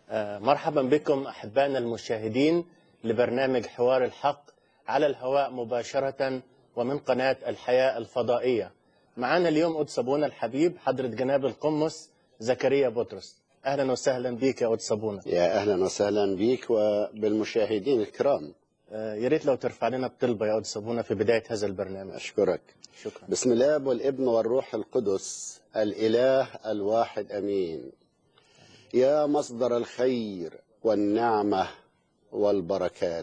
آه، مرحبا بكم أحبائنا المشاهدين لبرنامج حوار الحق على الهواء مباشرة ومن قناة الحياة الفضائية معنا اليوم قدس أبونا الحبيب حضرة جناب القمص زكريا بطرس أهلا وسهلا بك يا قدس أبونا يا اهلا وسهلا بك وبالمشاهدين الكرام آه، يا ريت لو ترفع لنا الطلبة يا قدس أبونا في بداية هذا البرنامج اشكرك شكرا بسم الله والابن والروح القدس الاله الواحد امين يا مصدر الخير والنعمه والبركات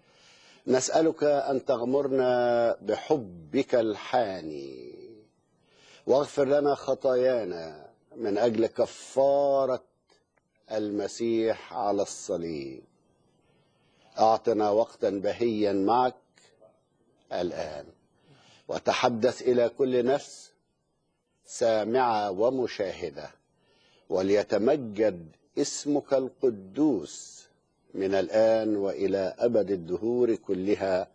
نسالك ان تغمرنا بحبك الحاني واغفر لنا خطايانا من اجل كفاره المسيح على الصليب اعطنا وقتا بهيا معك الان وتحدث الى كل نفس سامعه ومشاهده وليتمجد اسمك القدوس من الان والى ابد الدهور كلها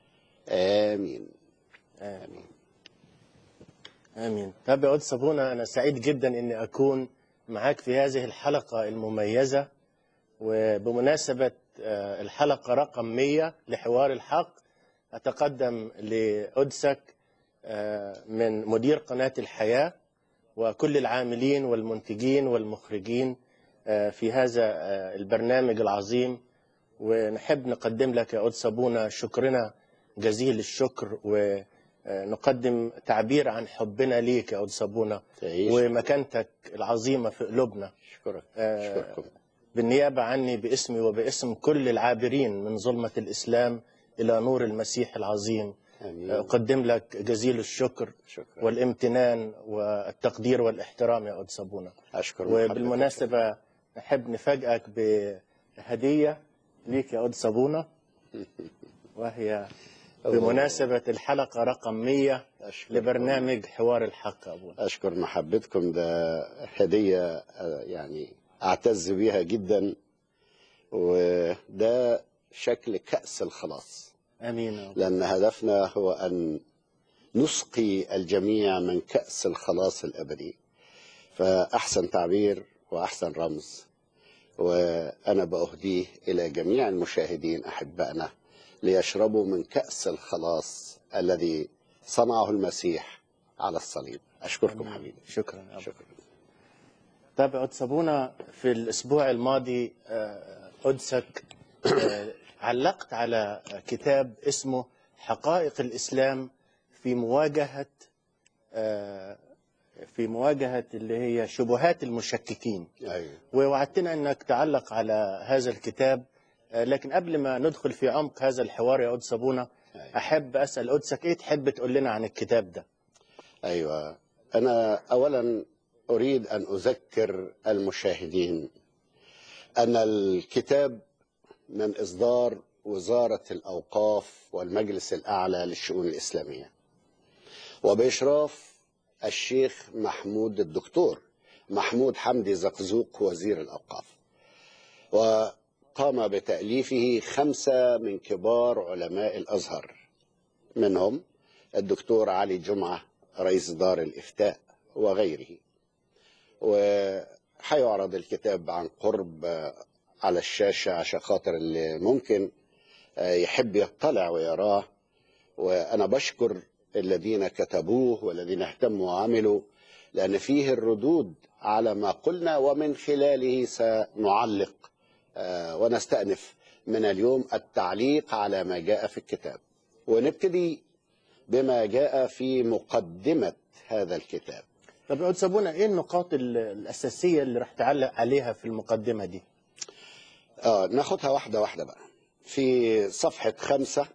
امين آمين آمين طب يا قدس أبونا أنا سعيد جدا أني أكون معاك في هذه الحلقة المميزة وبمناسبة آه، الحلقة رقم 100 لحوار الحق أتقدم لقدسك آه، من مدير قناة الحياة وكل العاملين والمنتجين والمخرجين آه، في هذا آه، البرنامج العظيم ونحب نقدم لك يا قدس أبونا شكرنا جزيل الشكر ونقدم تعبير عن حبنا ليك يا قدس أبونا تعيش ومكانتك العظيمة في قلوبنا اشكرك آه، اشكركم بالنيابة عني باسمي وباسم كل العابرين من ظلمة الإسلام إلى نور المسيح العظيم امين أقدم لك جزيل الشكر شكرا والامتنان والتقدير والاحترام يا قدس أبونا اشكر محبتك. وبالمناسبة نحب نفاجئك بهدية ليك يا قدس أبونا وهي بمناسبة الحلقة رقم 100 أشكر لبرنامج حوار الحق يا أبونا أشكر محبتكم ده هدية آه، يعني أعتز بيها جدا وده شكل كأس الخلاص آمين يا رب. لأن هدفنا هو أن نسقي الجميع من كأس الخلاص الأبدي فأحسن تعبير وأحسن رمز وأنا بأهديه إلى جميع المشاهدين أحبائنا ليشربوا من كأس الخلاص الذي صنعه المسيح على الصليب أشكركم حبيبي شكرا يا رب. شكرا طيب قدس أبونا في الأسبوع الماضي آه، قدسك آه، علقت على كتاب اسمه حقائق الإسلام في مواجهة آه، في مواجهة اللي هي شبهات المشككين أيوه ووعدتنا أنك تعلق على هذا الكتاب آه، لكن قبل ما ندخل في عمق هذا الحوار يا قدس أبونا أيوه. أحب أسأل قدسك إيه تحب تقول لنا عن الكتاب ده أيوة أنا أولا أريد أن أذكر المشاهدين أن الكتاب من إصدار وزارة الأوقاف والمجلس الأعلى للشؤون الإسلامية وبإشراف الشيخ محمود الدكتور محمود حمدي زقزوق وزير الأوقاف وقام بتأليفه خمسة من كبار علماء الأزهر منهم الدكتور علي جمعة رئيس دار الإفتاء وغيره وحيعرض الكتاب عن قرب آه، على الشاشة عشان خاطر اللي ممكن آه، يحب يطلع ويراه وأنا بشكر الذين كتبوه والذين اهتموا وعملوا لأن فيه الردود على ما قلنا ومن خلاله سنعلق آه، ونستأنف من اليوم التعليق على ما جاء في الكتاب ونبتدي بما جاء في مقدمة هذا الكتاب طب يا قدس أبونا إيه النقاط ال- الأساسية اللي راح تعلق عليها في المقدمة دي آه ناخدها واحدة واحدة بقى في صفحة خمسة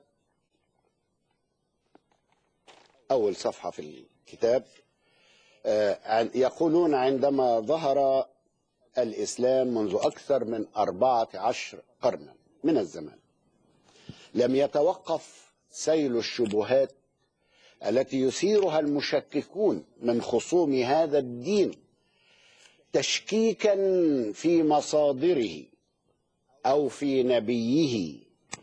أول صفحة في الكتاب آه عن- يقولون عندما ظهر الإسلام منذ أكثر من أربعة عشر قرنا من الزمان لم يتوقف سيل الشبهات التي يثيرها المشككون من خصوم هذا الدين تشكيكا في مصادره او في نبيه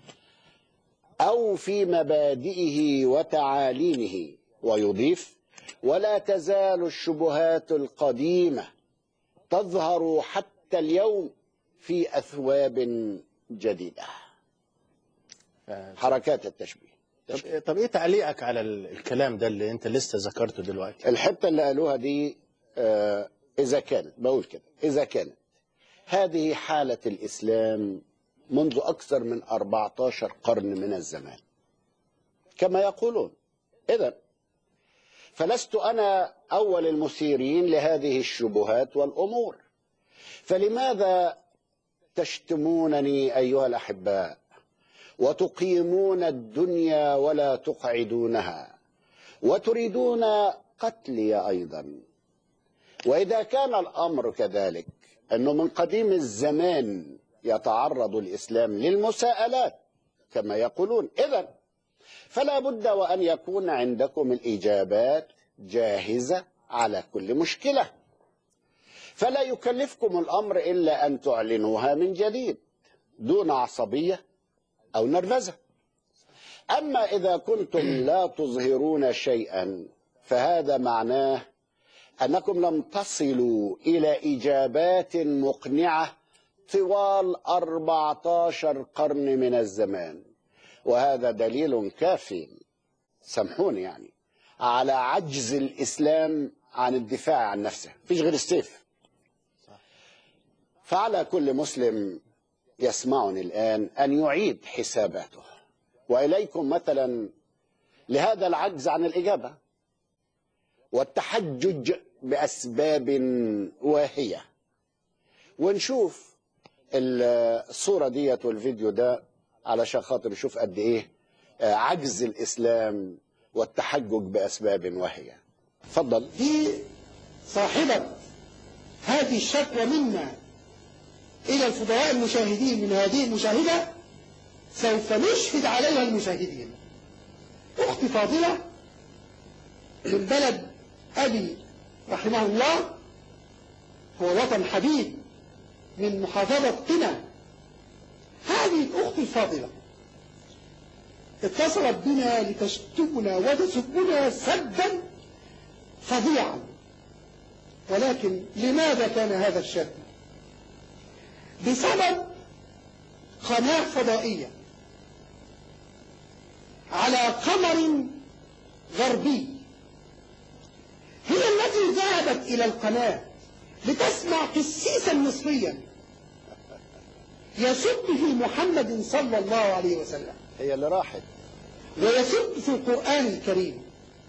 او في مبادئه وتعاليمه ويضيف ولا تزال الشبهات القديمه تظهر حتى اليوم في أثواب جديدة آه، حركات التشبيه طب, طب ايه تعليقك على ال- الكلام ده اللي انت لسه ذكرته دلوقتي الحتة اللي قالوها دي آه، إذا كانت بقول كده إذا كانت هذه حالة الإسلام منذ أكثر من 14 قرن من الزمان كما يقولون إذا فلست أنا أول المثيرين لهذه الشبهات والأمور فلماذا تشتمونني أيها الأحباء وتقيمون الدنيا ولا تقعدونها وتريدون قتلي أيضا وإذا كان الأمر كذلك أنه من قديم الزمان يتعرض الإسلام للمساءلات كما يقولون إذا فلا بد وأن يكون عندكم الإجابات جاهزة على كل مشكلة فلا يكلفكم الأمر إلا أن تعلنوها من جديد دون عصبية أو نرفزة أما إذا كنتم لا تظهرون شيئا فهذا معناه أنكم لم تصلوا إلى إجابات مقنعة طوال 14 قرن من الزمان وهذا دليل كاف سامحوني يعني على عجز الإسلام عن الدفاع عن نفسه فيش غير السيف فعلى كل مسلم يسمعني الآن أن يعيد حساباته وإليكم مثلا لهذا العجز عن الإجابة والتحجج بأسباب واهية ونشوف الصورة ديت والفيديو ده علشان خاطر نشوف قد إيه آه، عجز الإسلام والتحجج بأسباب واهية تفضل دي صاحبة هذه الشكوى منا إلى الفضلاء المشاهدين من هذه المشاهدة سوف نشهد عليها المشاهدين أختي فاضلة من بلد أبي رحمه الله هو وطن حبيب من محافظة قنا هذه الأخت الفاضلة اتصلت بنا لتشتمنا وتسبنا سبا فظيعا ولكن لماذا كان هذا الشتم بسبب قناة فضائية على قمر غربي هي التي ذهبت إلى القناة لتسمع قسيسا مصريا يسب في محمد صلى الله عليه وسلم هي اللي راحت ويسب في القرآن الكريم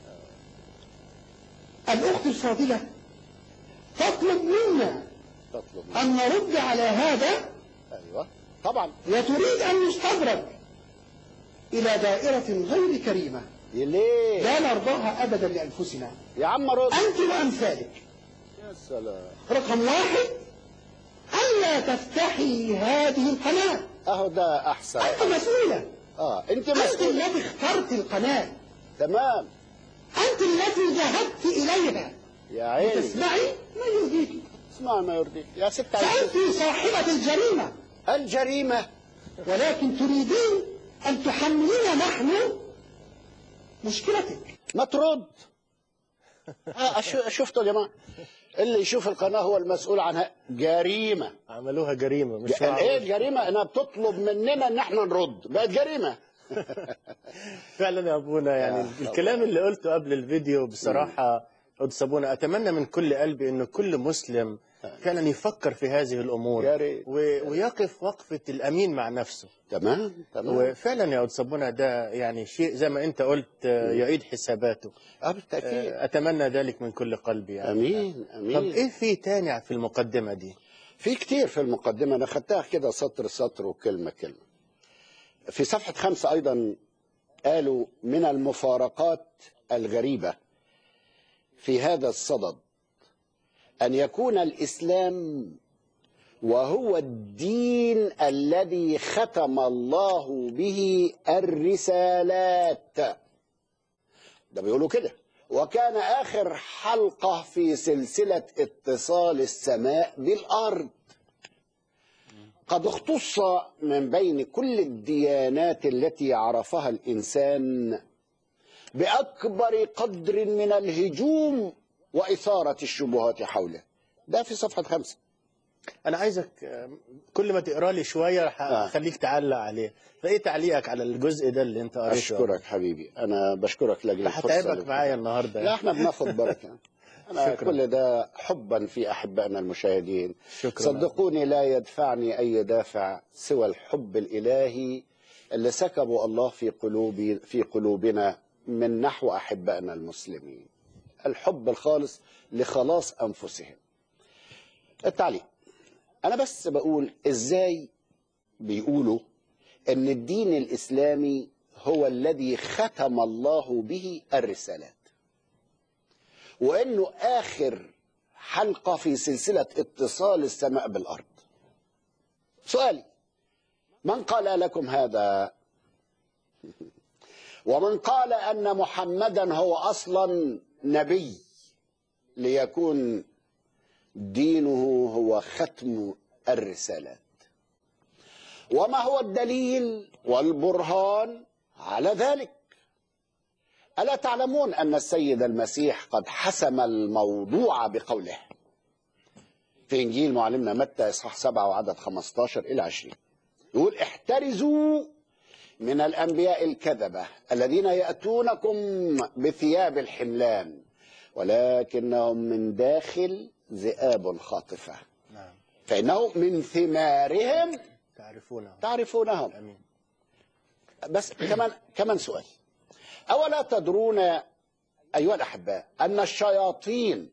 الأخت الفاضلة تطلب منا تطلب أن نرد على هذا أيوة طبعا وتريد أن يستدرج إلى دائرة غير كريمة ليه لا نرضاها أبدا لأنفسنا يا عم رد أنت وأمثالك يا سلام رقم واحد ألا تفتحي هذه القناة اهو ده احسن أنت مسؤولة اه انت أنت مسؤول الذي اخترت القناة تمام أنت التي ذهبت إليها يا عيني تسمعي ما يرضيك اسمع ما يرضيك يا ست عيشة. فأنت صاحبة الجريمة الجريمة ولكن تريدين أن تحملين نحن مشكلتك ما ترد آه أشو- شفتوا يا جماعة اللي يشوف القناة هو المسؤول عنها جريمة عملوها جريمه مش ايه معقول. الجريمة انها بتطلب مننا ان احنا نرد بقت جريمة فعلا يا ابونا يعني آه، الكلام اللي قلته قبل الفيديو بصراحه قدس ابونا اتمنى من كل قلبي انه كل مسلم فعلا يفكر في هذه الامور يا ريت. و- ويقف وقفه الامين مع نفسه تمام تمام وفعلا يا قدس ابونا ده يعني شيء زي ما انت قلت آه، يعيد حساباته اه بالتأكيد آه، اتمنى ذلك من كل قلبي يعني امين طب امين ايه في تاني في المقدمه دي في كتير في المقدمة أنا خدتها كده سطر سطر وكلمة كلمة في صفحة خمسة أيضا قالوا من المفارقات الغريبة في هذا الصدد أن يكون الإسلام وهو الدين الذي ختم الله به الرسالات ده بيقولوا كده وكان آخر حلقة في سلسلة اتصال السماء بالأرض قد اختص من بين كل الديانات التي عرفها الإنسان بأكبر قدر من الهجوم وإثارة الشبهات حوله ده في صفحة خمسة انا عايزك آه، كل ما تقرا لي شويه آه. هخليك تعلق عليه فايه تعليقك على الجزء ده اللي انت قريته اشكرك حبيبي انا بشكرك لاجل الفرصه اللي هتعبك معايا النهارده لا احنا بناخد بركه انا شكراً. كل ده حبا في احبائنا المشاهدين شكرا صدقوني لا يدفعني اي دافع سوى الحب الالهي اللي سكبه الله في قلوبي في قلوبنا من نحو احبائنا المسلمين الحب الخالص لخلاص انفسهم التعليق انا بس بقول ازاي بيقولوا ان الدين الاسلامي هو الذي ختم الله به الرسالات وانه اخر حلقه في سلسله اتصال السماء بالارض سؤالي من قال لكم هذا ومن قال ان محمدا هو اصلا نبي ليكون دينه هو ختم الرسالات وما هو الدليل والبرهان على ذلك الا تعلمون ان السيد المسيح قد حسم الموضوع بقوله في انجيل معلمنا متى اصحاح 7 وعدد 15 الى 20 يقول احترزوا من الانبياء الكذبه الذين ياتونكم بثياب الحملان ولكنهم من داخل ذئاب خاطفه نعم فانه من ثمارهم تعرفونه تعرفونهم امين بس كمان كمان سؤال اولا تدرون ايها الاحباء ان الشياطين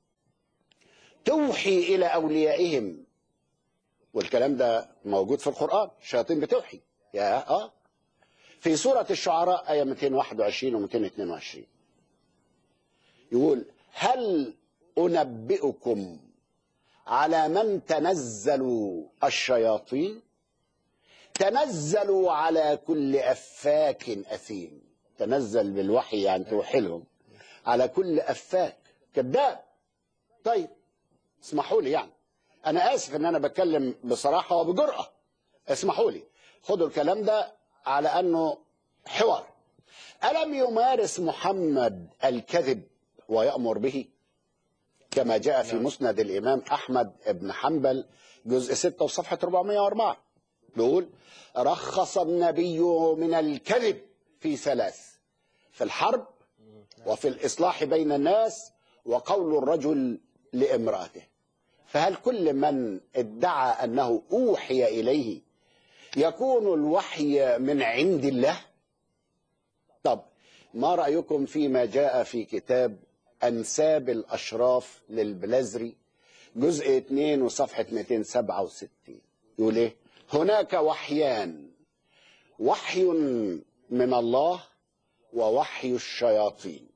توحي الى اوليائهم والكلام ده موجود في القران الشياطين بتوحي يا اه في سوره الشعراء ايه 221 و 222 يقول هل انبئكم على من تنزل الشياطين تنزلوا على كل أفاك أثيم تنزل بالوحي يعني توحي لهم على كل أفاك كذاب طيب اسمحوا لي يعني أنا آسف إن أنا بتكلم بصراحة وبجرأة اسمحوا لي خدوا الكلام ده على أنه حوار ألم يمارس محمد الكذب ويأمر به كما جاء في مسند الإمام أحمد بن حنبل جزء 6 وصفحة 404 بيقول رخص النبي من الكذب في ثلاث في الحرب وفي الإصلاح بين الناس وقول الرجل لامرأته فهل كل من ادعى أنه أوحي إليه يكون الوحي من عند الله طب ما رأيكم فيما جاء في كتاب أنساب الأشراف للبلازري جزء 2 وصفحة 267 يقول إيه هناك وحيان وحي من الله ووحي الشياطين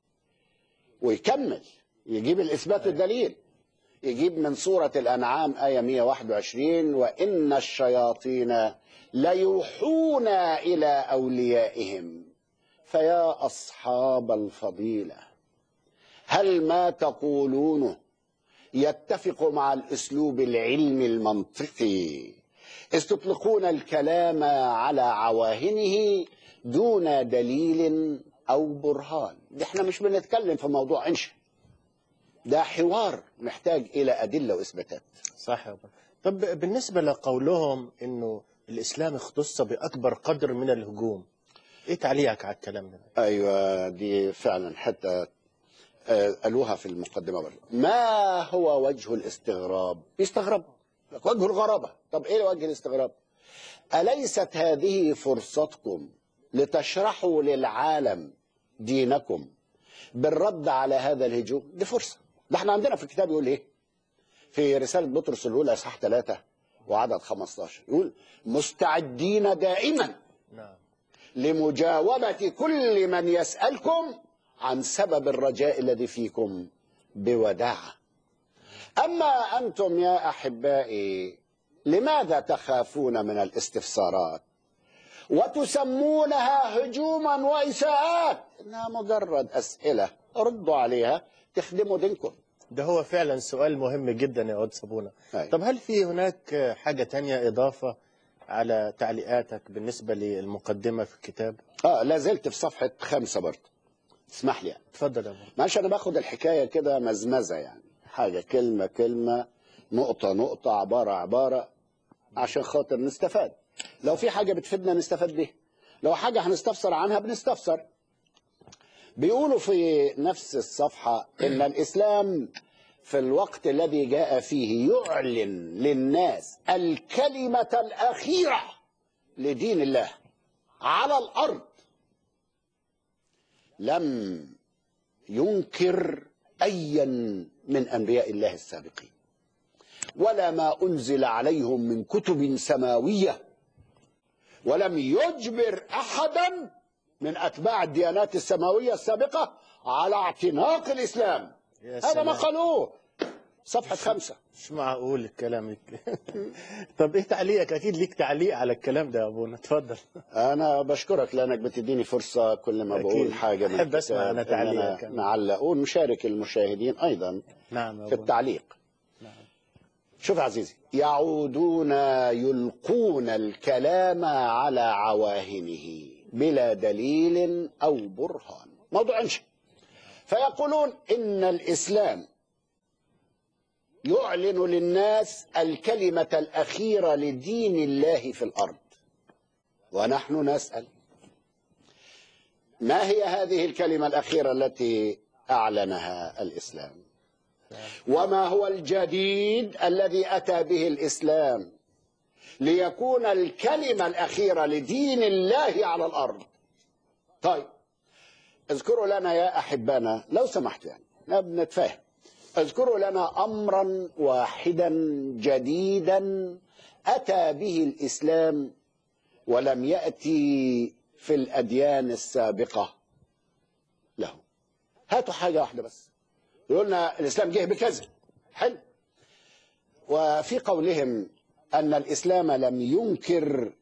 ويكمل يجيب الإثبات والدليل يجيب من سورة الأنعام آية 121 وإن الشياطين ليوحون إلى أوليائهم فيا أصحاب الفضيلة هل ما تقولونه يتفق مع الأسلوب العلمي المنطقي إذ تطلقون الكلام على عواهنه دون دليل أو برهان دي احنا مش بنتكلم في موضوع انشا ده حوار محتاج إلى أدلة وإثباتات صح يا بابا. طب بالنسبه لقولهم انه الاسلام اختص باكبر قدر من الهجوم ايه تعليقك على الكلام ده أيوة دي فعلا حتى آه، قالوها في المقدمة برضه ما هو وجه الاستغراب يستغرب وجه الغرابة طب إيه وجه الاستغراب أليست هذه فرصتكم لتشرحوا للعالم دينكم بالرد على هذا الهجوم دي فرصة ده احنا عندنا في الكتاب يقول ايه في رسالة بطرس الأولى إصحاح 3 وعدد 15 يقول مستعدين دائما نعم لمجاوبة كل من يسألكم عن سبب الرجاء الذي فيكم بوداعة أما أنتم يا أحبائي لماذا تخافون من الاستفسارات وتسمونها هجوما وإساءات إنها مجرد أسئلة ردوا عليها تخدموا دينكم ده هو فعلا سؤال مهم جدا يا واد صابونه أيوة. طب هل في هناك حاجه تانية اضافه على تعليقاتك بالنسبه للمقدمه في الكتاب اه لا زلت في صفحة خمسة برضه اسمح لي يعني. اتفضل يا بابا معلش انا باخد الحكايه كده مزمزه يعني حاجه كلمه كلمه نقطة نقطة عبارة عبارة عشان خاطر نستفاد لو في حاجة بتفيدنا نستفاد بيها لو حاجة هنستفسر عنها بنستفسر بيقولوا في نفس الصفحة إن الإسلام في الوقت الذي جاء فيه يعلن للناس الكلمة الأخيرة لدين الله على الأرض لم ينكر أيا من أنبياء الله السابقين ولا ما أنزل عليهم من كتب سماوية ولم يجبر أحدا من أتباع الديانات السماوية السابقة على اعتناق الإسلام يا هذا ما سلام. قالوه صفحة خمسة مش معقول الكلام طب ايه تعليقك اكيد ليك تعليق على الكلام ده يا ابونا اتفضل أنا بشكرك لأنك بتديني فرصة كل ما أكيد. بقول حاجة من أحب أسمع الكتاب أنا إن تعليقك. نعلق ونشارك المشاهدين أيضا نعم يا في ابونا التعليق نعم. شوف يا عزيزي يعودون يلقون الكلام على عواهنه بلا دليل أو برهان موضوع انشاء فيقولون إن الإسلام يعلن للناس الكلمة الأخيرة لدين الله في الأرض ونحن نسأل ما هي هذه الكلمة الأخيرة التي أعلنها الإسلام وما هو الجديد الذي أتى به الإسلام ليكون الكلمة الأخيرة لدين الله على الأرض طيب اذكروا لنا يا أحبانا لو سمحت يعني نب- نتفاهم اذكروا لنا أمرا واحدا جديدا أتى به الإسلام ولم يأتي في الأديان السابقة له هاتوا حاجة واحدة بس يقولنا الإسلام جه بكذا حلو وفي قولهم أن الإسلام لم ينكر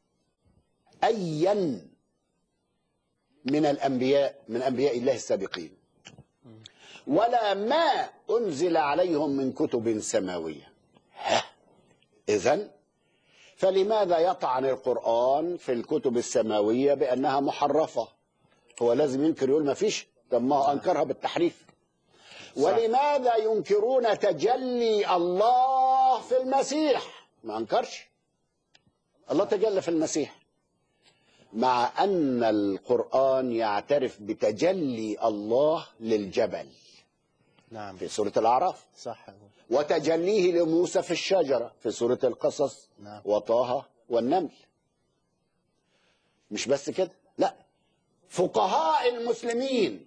أيا من الأنبياء من أنبياء الله السابقين ولا ما أنزل عليهم من كتب سماوية ها إذن فلماذا يطعن القرآن في الكتب السماوية بأنها محرفة هو لازم ينكر يقول ما فيش طب ما هو أنكرها بالتحريف ولماذا ينكرون تجلي الله في المسيح ما أنكرش الله تجلى في المسيح مع أن القرآن يعترف بتجلي الله للجبل نعم في سورة الأعراف صح يا أبونا. وتجليه لموسى في الشجرة في سورة القصص نعم. وطه والنمل مش بس كده لا فقهاء المسلمين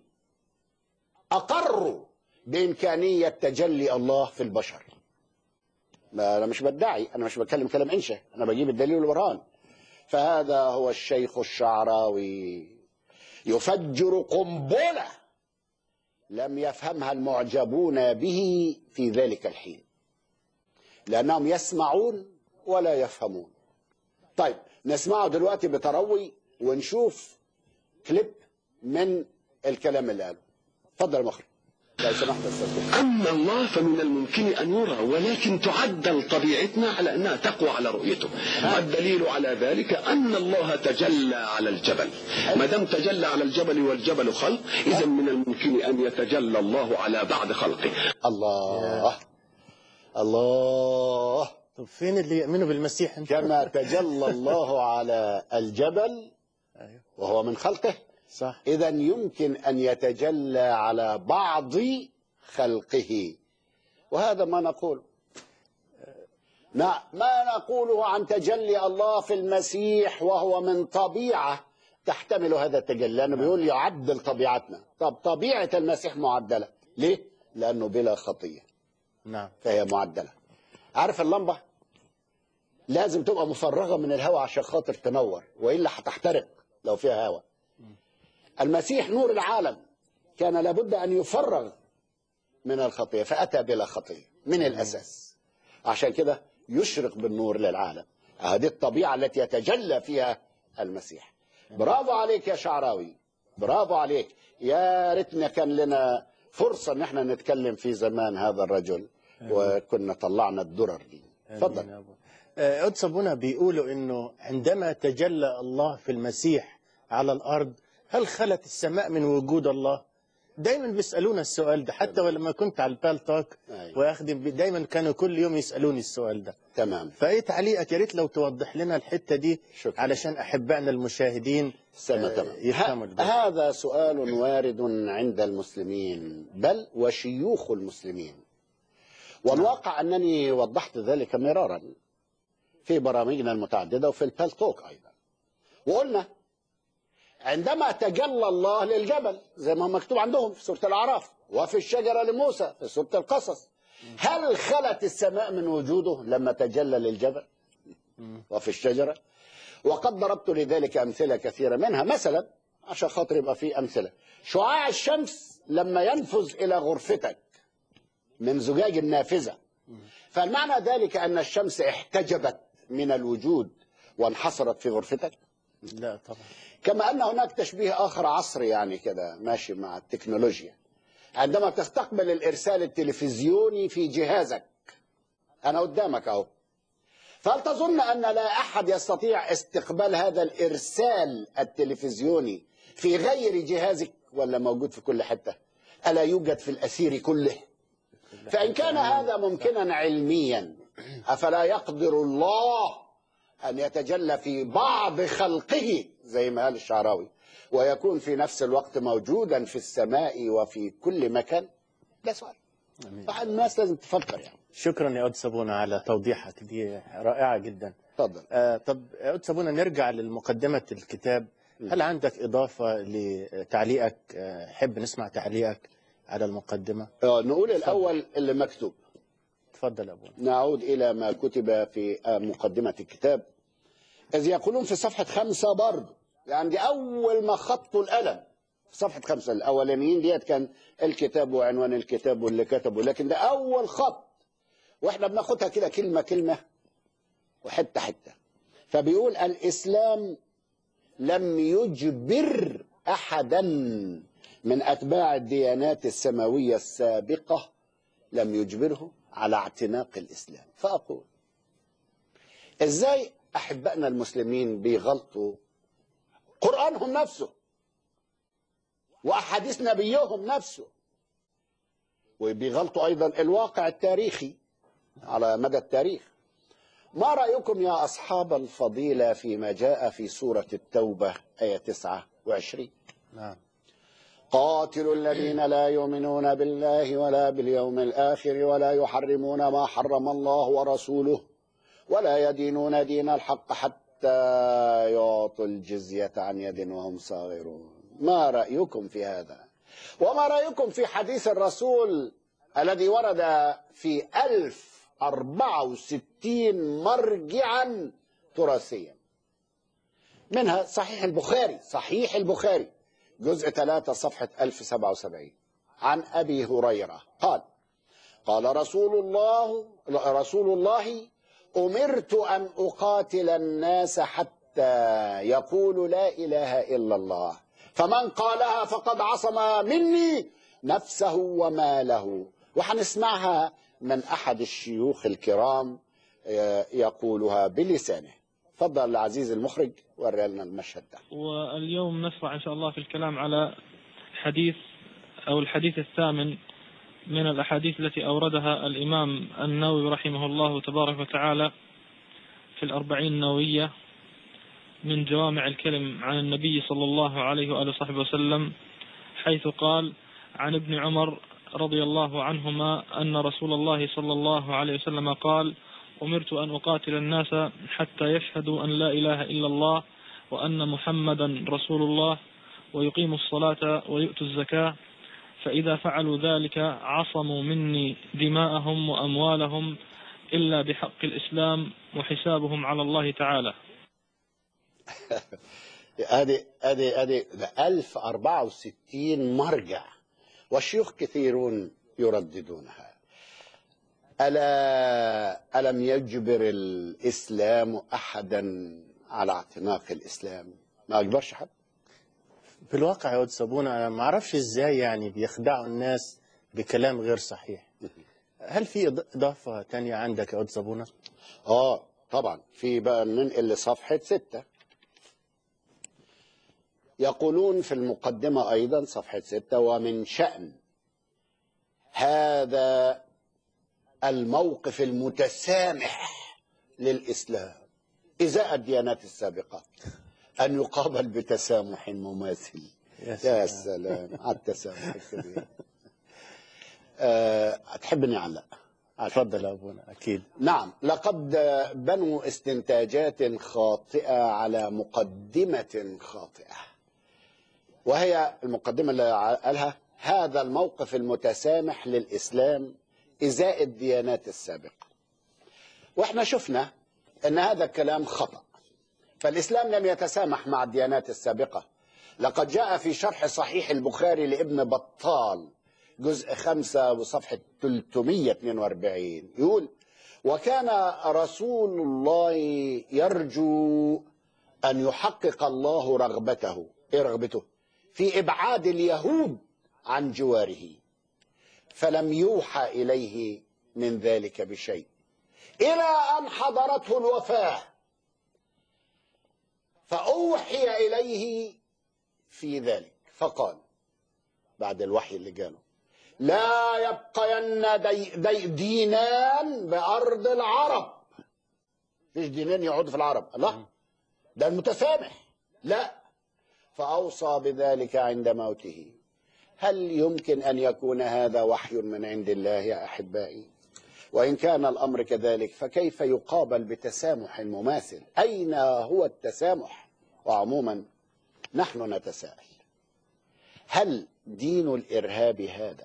أقروا بإمكانية تجلي الله في البشر ما أنا مش بدعي أنا مش بتكلم كلام إنشا أنا بجيب الدليل والبرهان فهذا هو الشيخ الشعراوي يفجر قنبله لم يفهمها المعجبون به في ذلك الحين لأنهم يسمعون ولا يفهمون طيب نسمعه دلوقتي بتروي ونشوف كليب من الكلام اللي قاله اتفضل يا مخرج لو سمحت يا استاذ أما الله فمن الممكن أن يرى ولكن تعدل طبيعتنا على أنها تقوى على رؤيته والدليل على ذلك أن الله تجلى على الجبل ما دام تجلى على الجبل والجبل خلق إذا من الممكن أن يتجلى الله على بعض خلقه الله الله طب فين اللي يؤمنوا بالمسيح انت كما تجلى الله على الجبل أيوه. وهو من خلقه صح إذا يمكن أن يتجلى على بعض خلقه وهذا ما نقول نعم ما نقوله عن تجلي الله في المسيح وهو من طبيعة تحتمل هذا التجلي لأنه بيقول يعدل طبيعتنا طب طبيعة المسيح معدلة ليه؟ لأنه بلا خطية نعم فهي معدلة عارف اللمبة لازم تبقى مفرغة من الهواء عشان خاطر تنور وإلا هتحترق لو فيها هواء المسيح نور العالم كان لابد أن يفرغ من الخطية فأتى بلا خطية من الأساس عشان كده يشرق بالنور للعالم هذه الطبيعة التي يتجلى فيها المسيح برافو عليك يا شعراوي برافو عليك يا ريتنا كان لنا فرصة ان احنا نتكلم في زمان هذا الرجل وكنا طلعنا الدرر دي آمين تفضل يا أبو. آه، قدس أبونا بيقولوا إنه عندما تجلى الله في المسيح على الأرض هل خلت السماء من وجود الله؟ دايما بيسالونا السؤال ده حتى ولما كنت على البال توك أيوة. واخدم بي- دايما كانوا كل يوم يسالوني السؤال ده تمام فايه تعليقك يا ريت لو توضح لنا الحته دي شكرا. علشان احبائنا المشاهدين سنة آه، تمام يفهموا ه- البال. هذا سؤال وارد عند المسلمين بل وشيوخ المسلمين والواقع أنني وضحت ذلك مرارا في برامجنا المتعددة وفي البالتوك أيضا وقلنا عندما تجلى الله للجبل زي ما هو مكتوب عندهم في سورة الأعراف وفي الشجرة لموسى في سورة القصص هل خلت السماء من وجوده لما تجلى للجبل وفي الشجرة وقد ضربت لذلك أمثلة كثيرة منها مثلا عشان خاطر يبقى في أمثلة شعاع الشمس لما ينفذ إلى غرفتك من زجاج النافذة فالمعنى ذلك أن الشمس احتجبت من الوجود وانحصرت في غرفتك لا طبعا كما أن هناك تشبيه آخر عصري يعني كده ماشي مع التكنولوجيا عندما تستقبل الإرسال التلفزيوني في جهازك أنا قدامك أهو فهل تظن أن لا أحد يستطيع استقبال هذا الإرسال التلفزيوني في غير جهازك ولا موجود في كل حتة ألا يوجد في الأسير كله فإن كان هذا ممكنا علميا أفلا يقدر الله أن يتجلى في بعض خلقه زي ما قال الشعراوي ويكون في نفس الوقت موجودا في السماء وفي كل مكان ده سؤال فالناس لازم تفكر يعني شكرا يا أود صابونة على توضيحك دي رائعة جدا تفضل آه طب يا أود صابونة نرجع للمقدمة الكتاب هل عندك إضافة لتعليقك آه، حب نسمع تعليقك على المقدمة آه، نقول الأول اللي مكتوب تفضل يا أبونا نعود إلى ما كتب في آه، مقدمة الكتاب إذ يقولون في صفحة خمسة برضه يعني دي أول ما خطوا القلم في صفحة خمسة الأولانيين ديت كان الكتاب وعنوان الكتاب واللي كتبه لكن ده أول خط وإحنا بناخدها كده كلمة كلمة وحتة حتة فبيقول الإسلام لم يجبر أحدا من أتباع الديانات السماوية السابقة لم يجبره على اعتناق الإسلام فأقول إزاي أحبائنا المسلمين بيغلطوا قرآنهم نفسه وأحاديث نبيهم نفسه وبيغلطوا أيضا الواقع التاريخي على مدى التاريخ ما رأيكم يا أصحاب الفضيلة فيما جاء في سورة التوبة آية 29 نعم قاتلوا الذين لا يؤمنون بالله ولا باليوم الآخر ولا يحرمون ما حرم الله ورسوله ولا يدينون دين الحق حتى يعطوا الجزية عن يد وهم صاغرون ما رأيكم في هذا وما رأيكم في حديث الرسول الذي ورد في ألف أربعة وستين مرجعا تراثيا منها صحيح البخاري صحيح البخاري جزء 3 صفحة 1077 عن أبي هريرة قال قال رسول الله رسول الله أمرت أن أقاتل الناس حتى يقولوا لا إله إلا الله فمن قالها فقد عصم مني نفسه وماله وحنسمعها من أحد الشيوخ الكرام آه، يقولها بلسانه تفضل العزيز المخرج وري لنا المشهد ده واليوم نشرع إن شاء الله في الكلام على حديث أو الحديث الثامن من الأحاديث التي أوردها الإمام النووي رحمه الله تبارك وتعالى في الأربعين النووية من جوامع الكلم عن النبي صلى الله عليه وآله وصحبه وسلم حيث قال عن ابن عمر رضي الله عنهما أن رسول الله صلى الله عليه وسلم قال أمرت أن أقاتل الناس حتى يشهدوا أن لا إله إلا الله وأن محمدا رسول الله ويقيموا الصلاة ويؤتوا الزكاة فإذا فعلوا ذلك عصموا مني دماءهم وأموالهم إلا بحق الإسلام وحسابهم على الله تعالى هذه هذه هذه 1064 مرجع والشيوخ كثيرون يرددونها ألا ألم يجبر الإسلام أحدا على اعتناق الإسلام ما أجبرش حد في الواقع يا أود صابونة أنا ما أعرفش إزاي يعني بيخدعوا الناس بكلام غير صحيح هل في إض- إضافة تانية عندك يا أود صابونة؟ آه طبعا في بقى ننقل لصفحة ستة يقولون في المقدمة أيضا صفحة ستة ومن شأن هذا الموقف المتسامح للإسلام إزاء الديانات السابقة أن يقابل بتسامح مماثل يا يا سلام. سلام على التسامح الكبير أه تحبني أعلق تفضل يا ابونا اكيد نعم لقد بنوا استنتاجات خاطئة على مقدمة خاطئة وهي المقدمة اللي قالها هذا الموقف المتسامح للإسلام إزاء الديانات السابقة وإحنا شفنا أن هذا الكلام خطأ فالإسلام لم يتسامح مع الديانات السابقة لقد جاء في شرح صحيح البخاري لابن بطال جزء خمسة وصفحة 342 يقول وكان رسول الله يرجو أن يحقق الله رغبته إيه رغبته في إبعاد اليهود عن جواره فلم يوحى إليه من ذلك بشيء إلى أن حضرته الوفاة فأوحي إليه في ذلك فقال بعد الوحي اللي جاله لا يبقين دي دي دينان بأرض العرب فيش دينين يقعدوا في العرب الله ده المتسامح لا فأوصى بذلك عند موته هل يمكن أن يكون هذا وحي من عند الله يا أحبائي وإن كان الأمر كذلك فكيف يقابل بتسامح مماثل أين هو التسامح وعموما نحن نتساءل هل دين الإرهاب هذا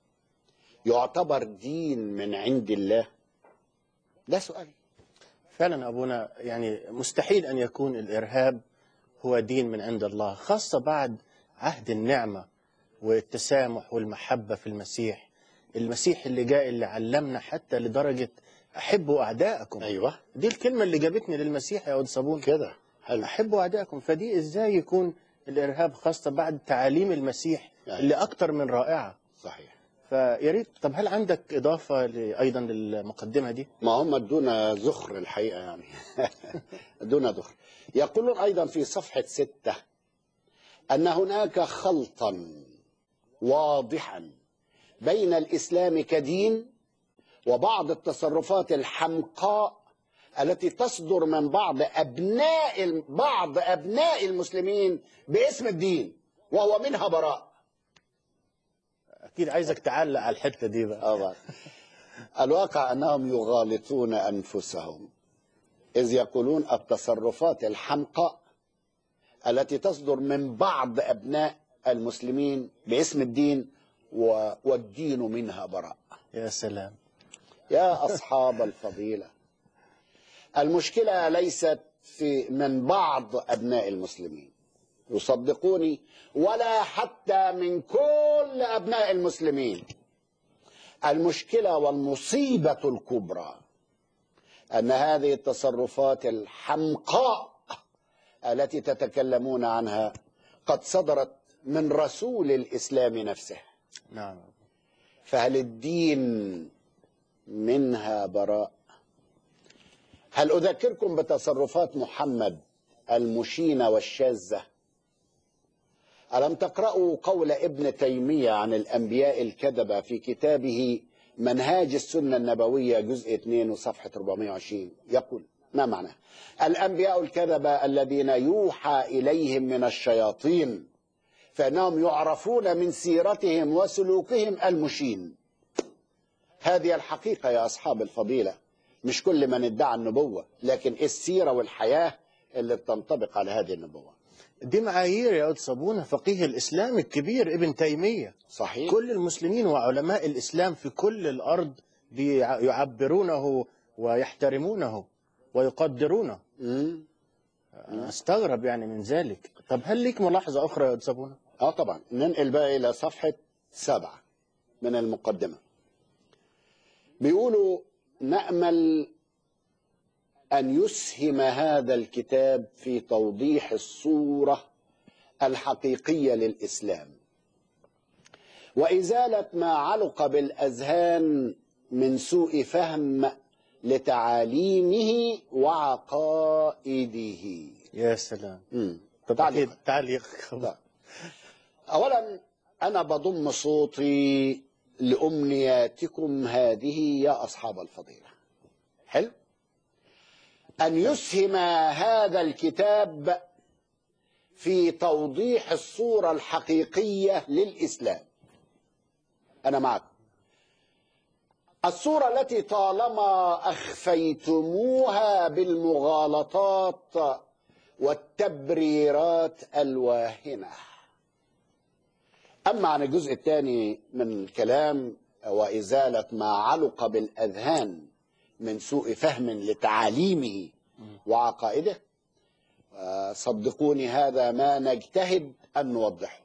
يعتبر دين من عند الله ده سؤال فعلا ابونا يعني مستحيل ان يكون الارهاب هو دين من عند الله خاصه بعد عهد النعمه والتسامح والمحبه في المسيح المسيح اللي جاء اللي علمنا حتى لدرجه احبوا اعدائكم أيوة دي الكلمه اللي جابتني للمسيح يا ود صابون كده حلو احبوا اعدائكم فدي ازاي يكون الارهاب خاصه بعد تعاليم المسيح يعني. اللي اكتر من رائعه صحيح فيا ريت طب هل عندك اضافه ل- ايضا للمقدمه دي ما هم دون زخر الحقيقة يعني دون زخر يقولون أيضا في صفحة ستة أن هناك خلطا واضحا بين الإسلام كدين وبعض التصرفات الحمقاء التي تصدر من بعض أبناء بعض أبناء المسلمين باسم الدين وهو منها براء اكيد عايزك تعلق على الحته دي بقى طبعا الواقع انهم يغالطون انفسهم اذ يقولون التصرفات الحمقاء التي تصدر من بعض ابناء المسلمين باسم الدين و- والدين منها براء يا سلام يا اصحاب الفضيله المشكله ليست في من بعض ابناء المسلمين يصدقوني ولا حتى من كل ابناء المسلمين المشكله والمصيبه الكبرى ان هذه التصرفات الحمقاء التي تتكلمون عنها قد صدرت من رسول الاسلام نفسه نعم فهل الدين منها براء هل أذكركم بتصرفات محمد المشينة والشاذة ألم تقرأوا قول ابن تيمية عن الأنبياء الكذبة في كتابه منهاج السنة النبوية جزء 2 وصفحة 420 يقول ما معناه الأنبياء الكذبة الذين يوحى إليهم من الشياطين فإنهم يعرفون من سيرتهم وسلوكهم المشين هذه الحقيقة يا أصحاب الفضيلة مش كل من ادعى النبوة لكن السيرة والحياة اللي بتنطبق على هذه النبوة دي معايير يا أود صابونة فقيه الإسلام الكبير ابن تيمية صحيح كل المسلمين وعلماء الإسلام في كل الأرض بيع- يعبرونه ويحترمونه ويقدرونه مم. أنا أستغرب يعني من ذلك طب هل ليك ملاحظة أخرى يا أود صابونة اه طبعا ننقل بقى الى صفحة سبعة من المقدمة بيقولوا نأمل أن يسهم هذا الكتاب في توضيح الصورة الحقيقية للإسلام وإزالة ما علق بالأذهان من سوء فهم لتعاليمه وعقائده يا سلام مم. طب تعليق. أكيد تعليق لا. أولا أنا بضم صوتي لأمنياتكم هذه يا أصحاب الفضيلة حلو أن يسهم هذا الكتاب في توضيح الصورة الحقيقية للإسلام أنا معكم الصورة التي طالما أخفيتموها بالمغالطات والتبريرات الواهنة أما عن الجزء الثاني من الكلام وإزالة ما علق بالأذهان من سوء فهم لتعاليمه وعقائده آه، صدقوني هذا ما نجتهد أن نوضحه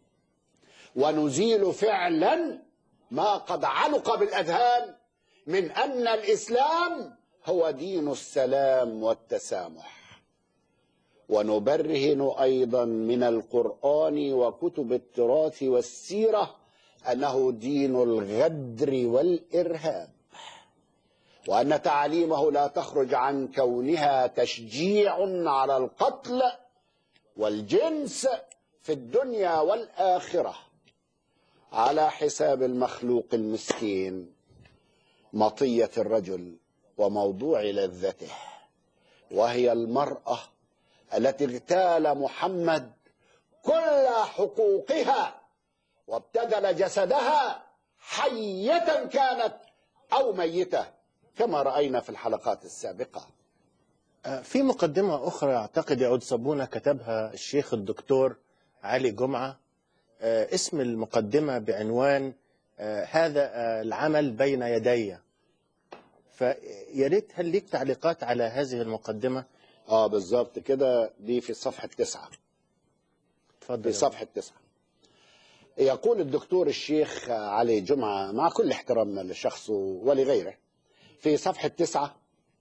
ونزيل فعلا ما قد علق بالأذهان من أن الإسلام هو دين السلام والتسامح ونبرهن ايضا من القران وكتب التراث والسيره انه دين الغدر والارهاب وان تعاليمه لا تخرج عن كونها تشجيع على القتل والجنس في الدنيا والاخره على حساب المخلوق المسكين مطيه الرجل وموضوع لذته وهي المراه التي اغتال محمد كل حقوقها وابتذل جسدها حية كانت أو ميتة كما رأينا في الحلقات السابقة آه، في مقدمة أخرى أعتقد يعود صابونة كتبها الشيخ الدكتور علي جمعة آه، اسم المقدمة بعنوان آه، هذا آه، العمل بين يدي فيا ريت هل ليك تعليقات على هذه المقدمة؟ اه بالظبط كده دي في الصفحة التسعة تفضل في يا صفحة تسعة يقول الدكتور الشيخ علي جمعة مع كل احترامنا لشخصه ولغيره في صفحة تسعة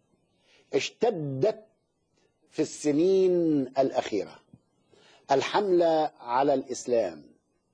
اشتدت في السنين الأخيرة الحملة على الإسلام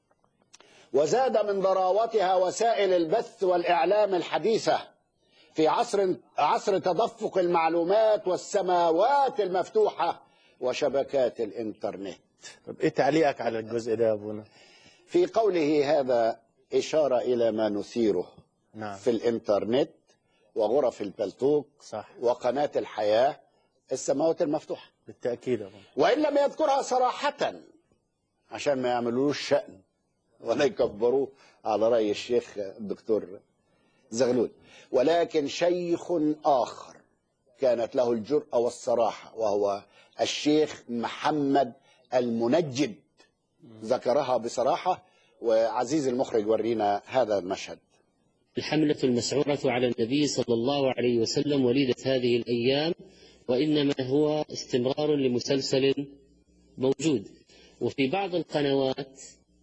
وزاد من ضراوتها وسائل البث والإعلام الحديثة في عصر عصر تدفق المعلومات والسماوات المفتوحة وشبكات الإنترنت طب إيه تعليقك على الجزء ده يا أبونا؟ في قوله هذا إشارة إلى ما نثيره نعم في الإنترنت وغرف البلتوك صح وقناة الحياة السماوات المفتوحة بالتأكيد يا أبونا وإن لم يذكرها صراحة عشان ما يعملوش شأن ولا يكبروه على رأي الشيخ الدكتور زغلول ولكن شيخ آخر كانت له الجرأة والصراحة وهو الشيخ محمد المنجد ذكرها بصراحة وعزيز المخرج ورينا هذا المشهد الحملة المسعورة على النبي صلى الله عليه وسلم وليدة هذه الأيام وإنما هو استمرار لمسلسل موجود وفي بعض القنوات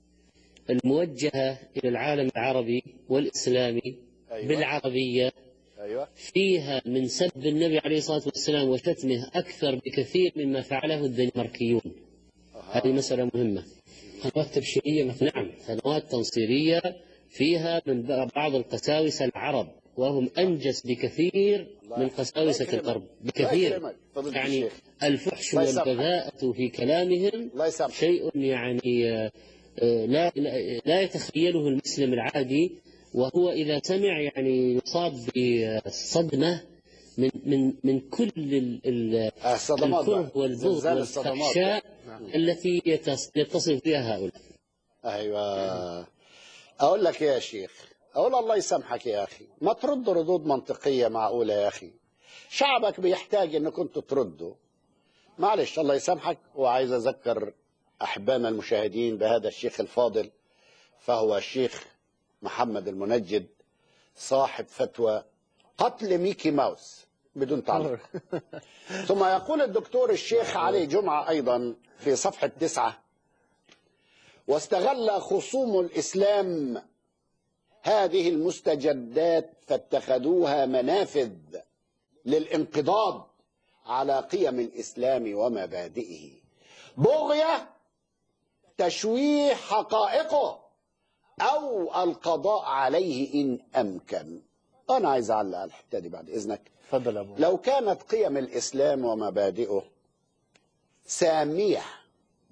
الموجهة إلى العالم العربي والإسلامي أيوة. بالعربية أيوة فيها من سب النبي عليه الصلاة والسلام وشتمه أكثر بكثير مما فعله الدنماركيون هذه مسألة مهمة قنوات تبشيرية مثلا نعم قنوات تنصيرية فيها من بعض القساوسة العرب وهم أنجس بكثير من قساوسة الله يكرمك. الغرب الله بكثير يكرمك. فضيلة يعني الشيخ. الفحش الله يسامحك. والبذاءة في كلامهم الله يسامحك شيء يعني آه، آه، لا لا- لا يتخيله المسلم العادي وهو إذا سمع يعني يصاب بصدمة من من من كل ال- ال- الصدمات الكره بقى. والبغض زلزال الصدمات والفحشاء التي يتص- يتصف بها هؤلاء ايوه اقول لك يا شيخ اقول الله يسامحك يا اخي ما ترد ردود منطقيه معقوله يا اخي شعبك بيحتاج انكم انتوا تردوا معلش الله يسامحك وعايز اذكر احبائنا المشاهدين بهذا الشيخ الفاضل فهو الشيخ محمد المنجد صاحب فتوى قتل ميكي ماوس بدون تعليق ثم يقول الدكتور الشيخ علي جمعة أيضا في صفحة تسعة واستغل خصوم الإسلام هذه المستجدات فاتخذوها منافذ للانقضاض على قيم الإسلام ومبادئه بغية تشويه حقائقه أو القضاء عليه إن أمكن أنا عايز أعلق على الحتة دي بعد إذنك تفضل يا أبونا لو كانت قيم الإسلام ومبادئه سامية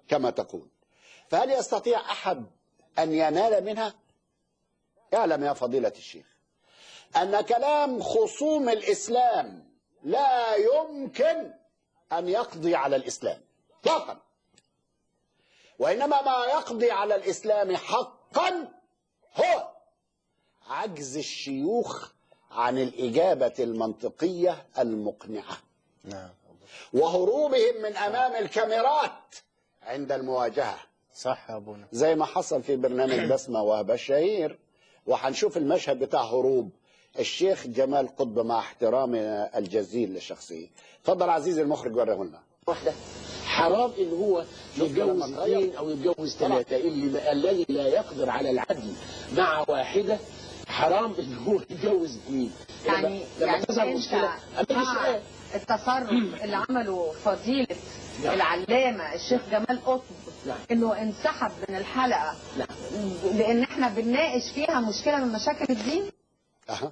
كما تقول فهل يستطيع أحد أن ينال منها اعلم يا فضيلة الشيخ أن كلام خصوم الإسلام لا يمكن أن يقضي على الإسلام إطلاقا وإنما ما يقضي على الإسلام حقا هو عجز الشيوخ عن الإجابة المنطقية المقنعة نعم وهروبهم من أمام الكاميرات عند المواجهة صح يا ابونا زي ما حصل في برنامج بسمة وهبة الشهير وهنشوف المشهد بتاع هروب الشيخ جمال قطب مع احترامي الجزيل للشخصية اتفضل عزيزي المخرج وريه لنا واحدة حرام ان هو يتجوز لما اتغير. اثنين او يتجوز ثلاثة اللي الذي لا يقدر على العدل مع واحدة حرام ان هو يتجوز اثنين يعني لما يعني تظهر انت مشكلة أما مع السؤال التصرف اللي عمله فضيلة نعم. العلامة الشيخ جمال قطب نعم. انه انسحب من الحلقة نعم. لان احنا بنناقش فيها مشكلة من مشاكل الدين أها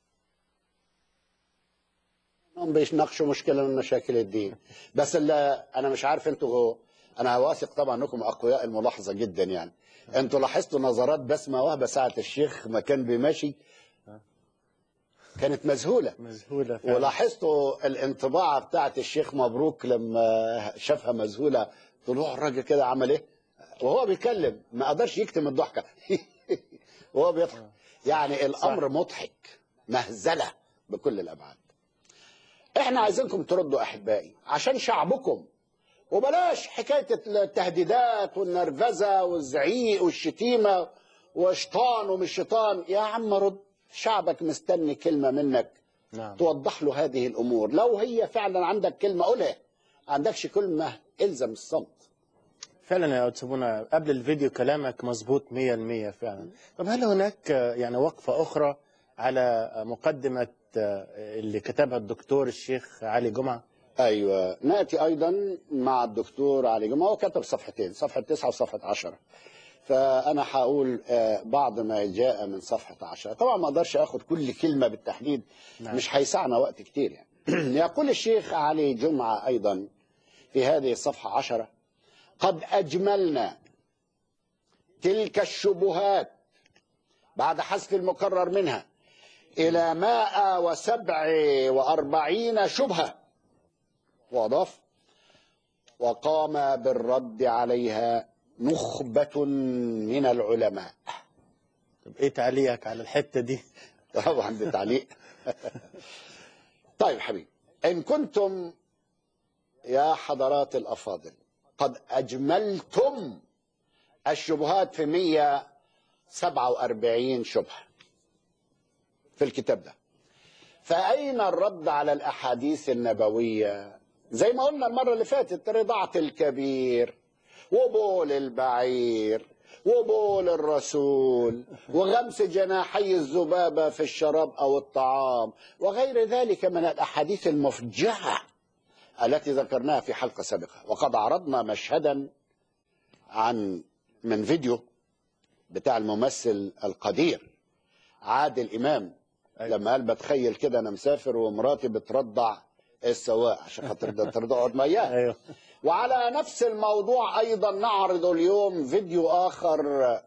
هم بيناقشوا مشكلة من مشاكل الدين بس اللي أنا مش عارف أنتوا أنا واثق طبعا أنكم أقوياء الملاحظة جدا يعني أنتوا لاحظتوا نظرات بسمة وهبة ساعة الشيخ ما كان بيمشي كانت مذهولة مذهولة فعلا. ولاحظتوا الانطباع بتاعت الشيخ مبروك لما شافها مذهولة طلوع الراجل كده عمل ايه وهو بيتكلم ما قدرش يكتم الضحكة وهو بيضحك يعني الامر مضحك مهزلة بكل الابعاد احنا عايزينكم تردوا احبائي عشان شعبكم وبلاش حكاية التهديدات والنرفزة والزعيق والشتيمة وشيطان ومش شيطان يا عم رد شعبك مستني كلمة منك نعم توضح له هذه الامور لو هي فعلا عندك كلمه قولها ما عندكش كلمه الزم الصمت فعلا يا أتسبونا قبل الفيديو كلامك مظبوط 100% فعلا طب هل هناك آه، يعني وقفة أخرى على آه، مقدمة آه، اللي كتبها الدكتور الشيخ علي جمعة ايوه ناتي ايضا مع الدكتور علي جمعه هو كتب صفحتين صفحه تسعة وصفحه عشرة فانا هقول آه، بعض ما جاء من صفحه عشرة طبعا ما اقدرش اخد كل كلمه بالتحديد نعم. مش هيسعنا وقت كتير يعني يقول الشيخ علي جمعه ايضا في هذه الصفحه عشرة قد اجملنا تلك الشبهات بعد حذف المكرر منها إلى مائة وسبع وأربعين شبهة وأضاف وقام بالرد عليها نخبة من العلماء طب إيه تعليقك على الحتة دي طبعا ده تعليق طيب حبيبي إن كنتم يا حضرات الأفاضل قد أجملتم الشبهات في 147 شبهة في الكتاب ده فأين الرد على الأحاديث النبوية زي ما قلنا المرة اللي فاتت رضاعة الكبير وبول البعير وبول الرسول وغمس جناحي الذبابة في الشراب أو الطعام وغير ذلك من الأحاديث المفجعة التي ذكرناها في حلقة سابقة وقد عرضنا مشهدا عن من فيديو بتاع الممثل القدير عادل إمام لما قال بتخيل كده أنا مسافر ومراتي بترضع السواق عشان خاطر ده ترضع مياه أيوه وعلى نفس الموضوع أيضا نعرض اليوم فيديو آخر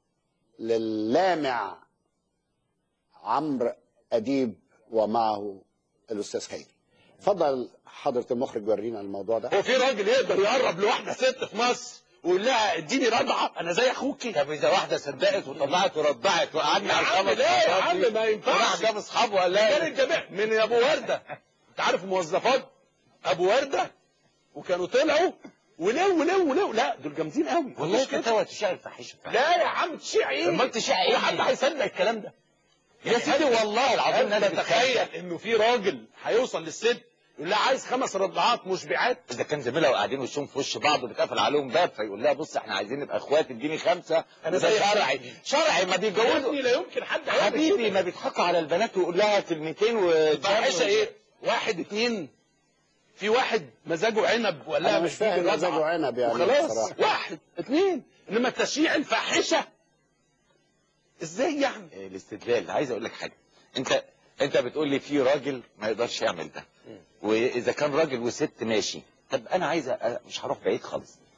للامع عمرو أديب ومعه الأستاذ خير فضل حضرة المخرج ورينا الموضوع ده هو في راجل يقدر يقرب لواحده ست في مصر ويقول لها اديني رضعه انا زي اخوكي طب اذا واحده صدقت وطلعت ورضعت وقعدنا يا على عم الخمس ليه يا مرات عم دي، ما ينفعش وراح جاب اصحابه وقال كان لها الجميع من ابو ورده انت عارف موظفات ابو ورده وكانوا طلعوا ولو ولو ولو لا دول جامدين قوي والله مش كده. كده تشاء الفاحشه لا يا عم تشيع ايه امال تشيع ايه؟ هو حد هيصدق الكلام ده يا سيدي والله العظيم هل ناس تتخيل انه في راجل هيوصل للست يقول لها عايز خمس رضعات مشبعات اذا كان زميلها وقاعدين وشهم في وش بعض وبيتقفل عليهم باب فيقول لها بص احنا عايزين نبقى اخوات اديني خمسه أنا ده زي شرعي شرعي ما يا بيتجوزوا ابني لا يمكن حد هيعمل حبيبي كده. ما بيضحكوا على البنات ويقول لها كلمتين و الفاحشه ايه واحد اتنين في واحد مزاجه عنب ولا أنا مش فاهم مزاجه عنب يعني خلاص بصراحة. واحد اتنين انما التشييع الفاحشه ازاي يعني إيه الاستدلال عايز اقول لك حاجه انت انت بتقول لي في راجل ما يقدرش يعمل ده واذا كان راجل وست ماشي طب انا عايز أ- مش هروح بعيد خالص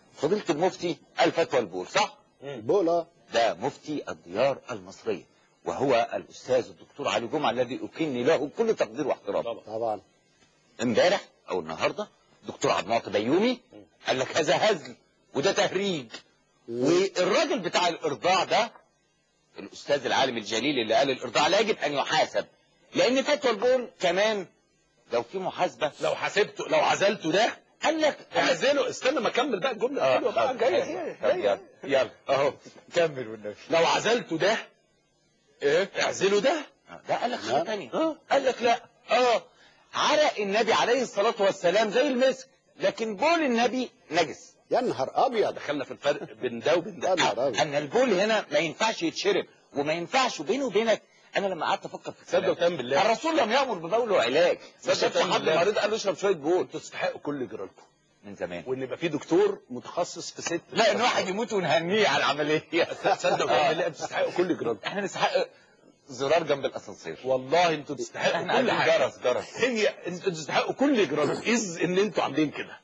فضيله المفتي قال فتوى البول صح بولا ده مفتي الديار المصريه وهو الاستاذ الدكتور علي جمعه الذي اكن له كل تقدير واحترام طبعا امبارح او النهارده دكتور عبد المعطي بيومي قال لك هذا هزل وده تهريج والراجل بتاع الارضاع ده الاستاذ العالم الجليل اللي قال الارضاع لا يجب ان يحاسب لان فتوى البول كمان لو في محاسبه لو حسبته لو عزلته ده قال لك اعزله استنى ما اكمل بقى الجمله الحلوه بقى جايه جايه طب يلا جايه يلا اهو كمل والنبي لو عزلته ده ايه اعزله ده ده قال لك حاجه ثانيه قال لك لا اه عرق النبي عليه الصلاه والسلام زي المسك لكن بول النبي نجس يا نهار ابيض دخلنا في الفرق بين ده وبين يا ده نهار ابيض ان البول هنا ما ينفعش يتشرب وما ينفعش بيني وبينك انا لما قعدت افكر في تصدق الكلام وتأمن بالله الرسول لم يامر ببول وعلاج تصدق شاف وتأمن حد بالله. مريض قال له اشرب شويه بول تستحقوا كل جرالكم من زمان وان يبقى في دكتور متخصص في ست لا ان واحد يموت ونهنيه على العمليه تصدق وتأمن بالله تستحقوا كل جرالكم احنا نستحق زرار جنب الاسانسير والله انتوا تستحقوا احنا كل عايزين حاجه جرس جرس هي انتوا تستحقوا كل جرالكم اذ ان انتوا عاملين كده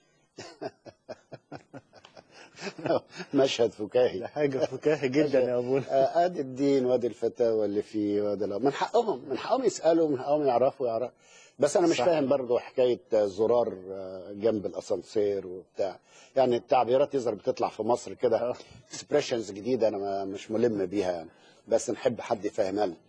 مشهد فكاهي ده حاجة فكاهي جدا يا أبونا آه، ادي الدين وادي الفتاوى اللي فيه وادي الأمر. من حقهم من حقهم يسالوا من حقهم يعرفوا يعرفوا بس انا مش صح. فاهم برضه حكايه زرار آه، جنب الاسانسير وبتاع يعني التعبيرات يظهر بتطلع في مصر كده اكسبريشنز جديده انا ما- مش ملم بيها يعني بس نحب حد يفهمها لنا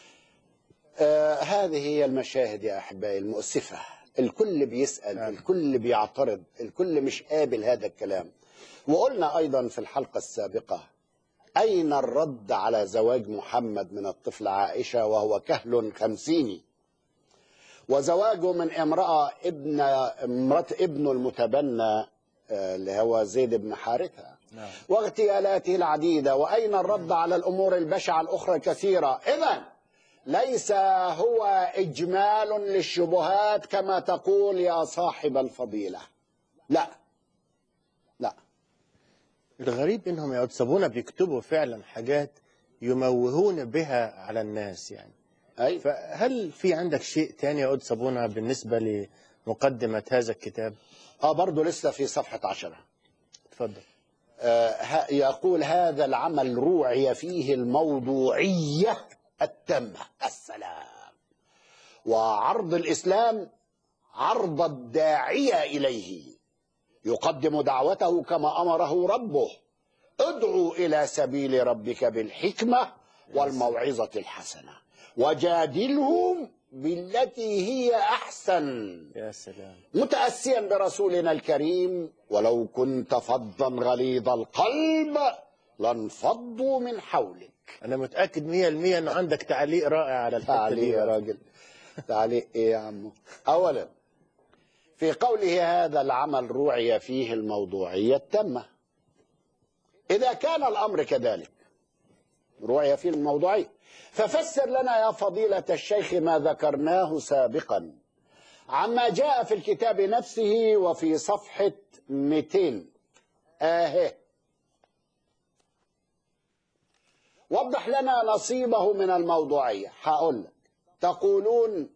آه هذه هي المشاهد يا احبائي المؤسفه الكل بيسال نعم. الكل بيعترض الكل مش قابل هذا الكلام وقلنا ايضا في الحلقه السابقه أين الرد على زواج محمد من الطفلة عائشة وهو كهل خمسيني وزواجه من امرأة ابن امرأة ابنه المتبنى آه، اللي هو زيد بن حارثة نعم. واغتيالاته العديدة وأين الرد على الأمور البشعة الأخرى كثيرة إذا ليس هو إجمال للشبهات كما تقول يا صاحب الفضيلة لا لا الغريب انهم يعصبون بيكتبوا فعلا حاجات يموهون بها على الناس يعني أي فهل في عندك شيء تاني يا صابونة بالنسبة لمقدمة هذا الكتاب اه برضه لسه في صفحة عشرة اتفضل آه، ه- يقول هذا العمل روعي فيه الموضوعية التامة السلام وعرض الإسلام عرض الداعية إليه يقدم دعوته كما أمره ربه ادعو إلى سبيل ربك بالحكمة والموعظة الحسنة وجادلهم بالتي هي أحسن يا سلام متأسيا برسولنا الكريم ولو كنت فظا غليظ القلب لانفضوا من حولك انا متأكد 100% انه عندك تعليق رائع على الحتة دي تعليق يا راجل تعليق ايه يا عمو اولا في قوله هذا العمل روعي فيه الموضوعية التامة إذا كان الأمر كذلك روعي فيه الموضوعية ففسر لنا يا فضيلة الشيخ ما ذكرناه سابقا عما جاء في الكتاب نفسه وفي صفحة 200 آه وضح لنا نصيبه من الموضوعية هقول لك تقولون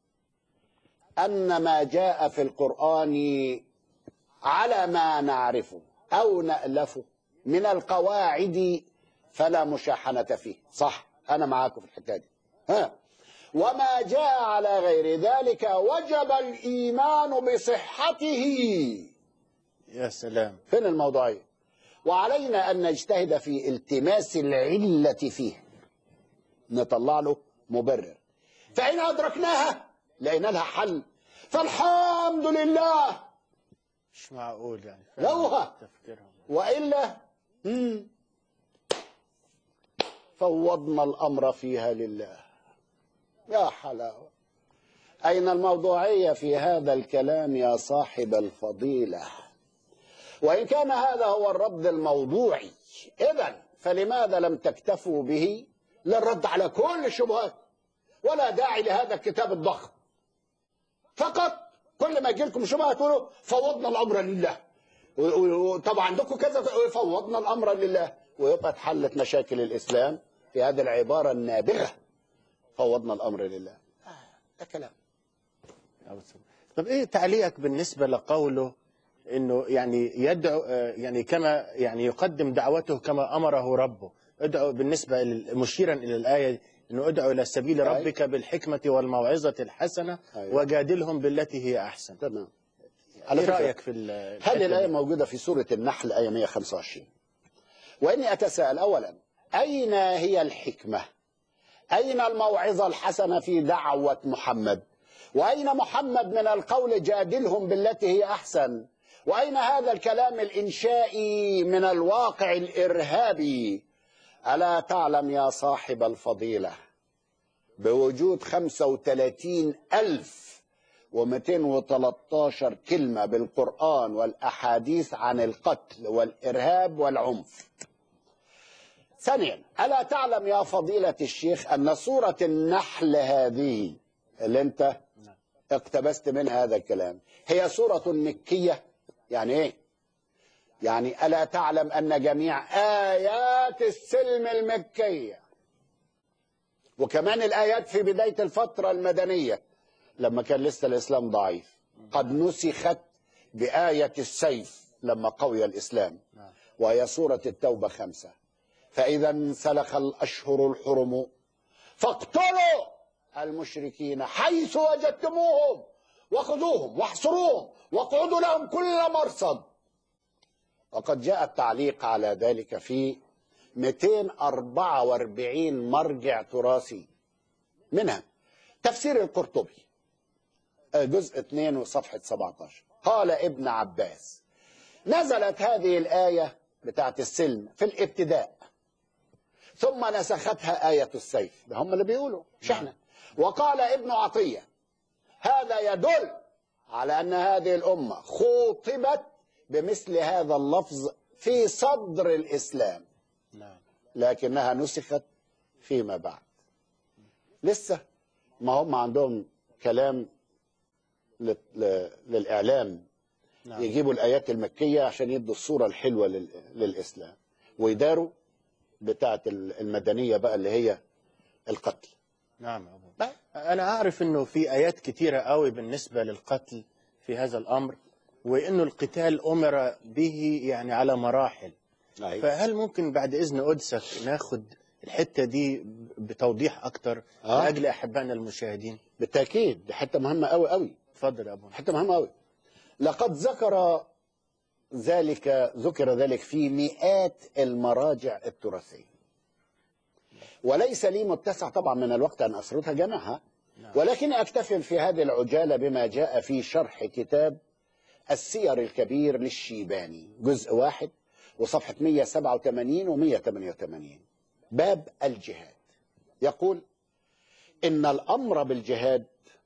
أن ما جاء في القرآن على ما نعرفه أو نألفه من القواعد فلا مشاحنة فيه صح أنا معاكم في الحكاية دي ها وما جاء على غير ذلك وجب الإيمان بصحته يا سلام فين الموضوعية وعلينا أن نجتهد في التماس العلة فيه نطلع له مبرر فإن أدركناها لقينا لها حل فالحمد لله مش معقول يعني لوها تفكيرهم وإلا مم، فوضنا الأمر فيها لله يا حلاوة أين الموضوعية في هذا الكلام يا صاحب الفضيلة وإن كان هذا هو الرد الموضوعي إذا فلماذا لم تكتفوا به للرد على كل الشبهات ولا داعي لهذا الكتاب الضخم فقط كل ما يجي لكم شبهه تقولوا فوضنا الامر لله و- و- و- طبعا عندكم كذا فوضنا الامر لله ويبقى اتحلت مشاكل الاسلام في هذه العباره النابغه فوضنا الامر لله آه، ده كلام أو سب- طب ايه تعليقك بالنسبة لقوله انه يعني يدعو آه، يعني كما يعني يقدم دعوته كما امره ربه ادعو بالنسبه لل- مشيرا الى الايه انه ادعو الى سبيل أي. ربك بالحكمه والموعظه الحسنه أيوة. وجادلهم بالتي هي احسن تمام على على ايه فكرة، رايك في ال- هذه الحتة الآية دي؟ موجودة في سورة النحل آية 125 وإني أتساءل أولا أين هي الحكمة أين الموعظة الحسنة في دعوة محمد وأين محمد من القول جادلهم بالتي هي أحسن وأين هذا الكلام الإنشائي من الواقع الإرهابي ألا تعلم يا صاحب الفضيلة بوجود 35 ألف و213 كلمة بالقرآن والأحاديث عن القتل والإرهاب والعنف ثانيا ألا تعلم يا فضيلة الشيخ أن سورة النحل هذه اللي أنت اقتبست منها هذا الكلام هي سورة مكية يعني إيه يعني ألا تعلم أن جميع آيات السلم المكية وكمان الآيات في بداية الفترة المدنية لما كان لسه الإسلام ضعيف قد نسخت بآية السيف لما قوي الإسلام وهي سورة التوبة خمسة فإذا انسلخ الأشهر الحرم فاقتلوا المشركين حيث وجدتموهم وخذوهم واحصروهم واقعدوا لهم كل مرصد وقد جاء التعليق على ذلك في 244 مرجع تراثي منها تفسير القرطبي جزء 2 وصفحة 17 قال ابن عباس نزلت هذه الآية بتاعت السلم في الابتداء ثم نسختها آية السيف ده هم اللي بيقولوا مش احنا وقال ابن عطية هذا يدل على أن هذه الأمة خوطبت بمثل هذا اللفظ في صدر الإسلام نعم لكنها نسخت فيما بعد لسه ما هم عندهم كلام لل- ل- للإعلام نعم. يجيبوا الآيات المكية عشان يدوا الصورة الحلوة لل- للإسلام ويداروا بتاعة المدنية بقى اللي هي القتل نعم أبو. أنا أعرف أنه في آيات كتيرة قوي بالنسبة للقتل في هذا الأمر وأنه القتال أمر به يعني على مراحل أيوة. فهل ممكن بعد إذن قدسك ناخد الحتة دي بتوضيح أكتر آه. لأجل أحبائنا المشاهدين بالتأكيد دي حتة مهمة قوي قوي اتفضل يا أبو حتة مهمة قوي لقد ذكر ذلك ذكر ذلك في مئات المراجع التراثية وليس لي متسع طبعا من الوقت أن أسردها جميعها ولكن أكتفي في هذه العجالة بما جاء في شرح كتاب السير الكبير للشيباني جزء واحد وصفحة 187 و 188 باب الجهاد يقول إن الأمر بالجهاد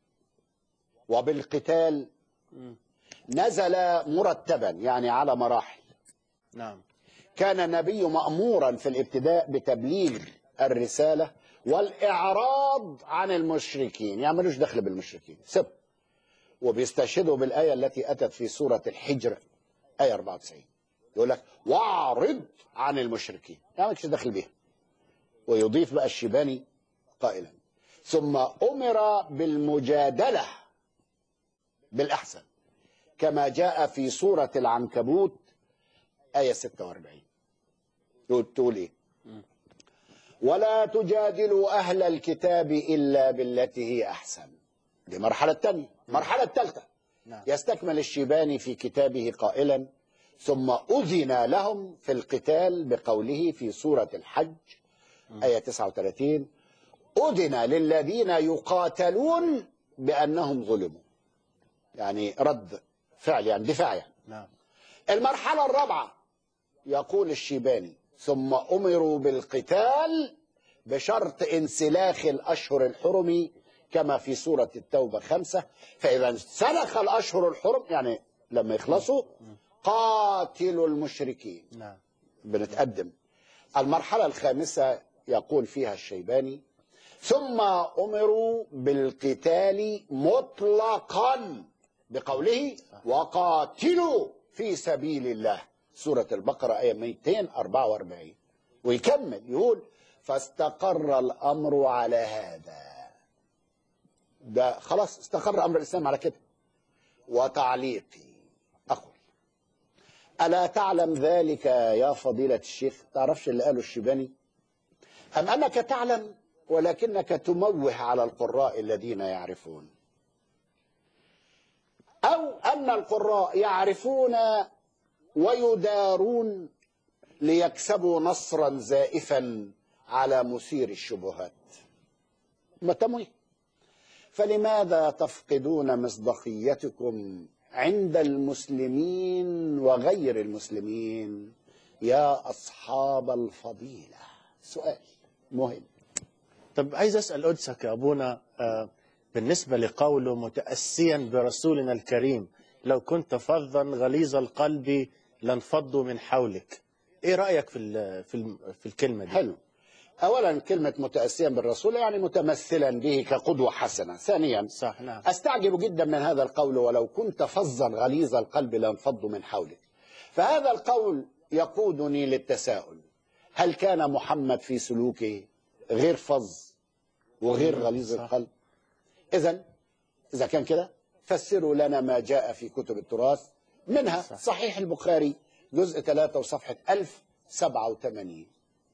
وبالقتال نزل مرتبا يعني على مراحل نعم كان النبي مأمورا في الابتداء بتبليغ الرسالة والإعراض عن المشركين يعني ملوش دخل بالمشركين سب وبيستشهدوا بالآية التي أتت في سورة الحجر آية 94 يقول لك واعرض عن المشركين يعني مالكش دخل بيها ويضيف بقى الشيباني قائلا ثم أمر بالمجادلة بالأحسن كما جاء في سورة العنكبوت آية 46 تقول تقول إيه ولا تجادلوا أهل الكتاب إلا بالتي هي أحسن دي مرحلة تانية مرحلة الثالثة نعم. يستكمل الشيباني في كتابه قائلا ثم أذن لهم في القتال بقوله في سورة الحج آية 39 أذن للذين يقاتلون بأنهم ظلموا يعني رد فعل يعني دفاع يعني نعم المرحلة الرابعة يقول الشيباني ثم أمروا بالقتال بشرط انسلاخ الأشهر الحرم كما في سورة التوبة خمسة فإذا انسلخ الأشهر الحرم يعني لما يخلصوا قاتلوا المشركين نعم بنتقدم المرحلة الخامسة يقول فيها الشيباني ثم أمروا بالقتال مطلقا بقوله وقاتلوا في سبيل الله سورة البقرة آية 244 ويكمل يقول فاستقر الأمر على هذا ده خلاص استقر أمر الإسلام على كده وتعليقي أقول ألا تعلم ذلك يا فضيلة الشيخ تعرفش اللي قاله الشيباني أم أنك تعلم ولكنك تموه على القراء الذين يعرفون أو أن القراء يعرفون ويدارون ليكسبوا نصرا زائفا على مثير الشبهات ما تمويه فلماذا تفقدون مصداقيتكم عند المسلمين وغير المسلمين يا أصحاب الفضيلة سؤال مهم طب عايز اسال قدسك يا ابونا آه، بالنسبه لقوله متاسيا برسولنا الكريم لو كنت فظا غليظ القلب لانفضوا من حولك ايه رايك في ال- في الم- في الكلمه دي حلو أولا كلمة متأسيا بالرسول يعني متمثلا به كقدوة حسنة ثانيا صح نعم أستعجب جدا من هذا القول ولو كنت فظا غليظ القلب لانفضوا من حولك فهذا القول يقودني للتساؤل هل كان محمد في سلوكه غير فظ وغير غليظ صح. القلب إذا إذا كان كده فسروا لنا ما جاء في كتب التراث منها صح. صحيح البخاري جزء 3 وصفحة 1087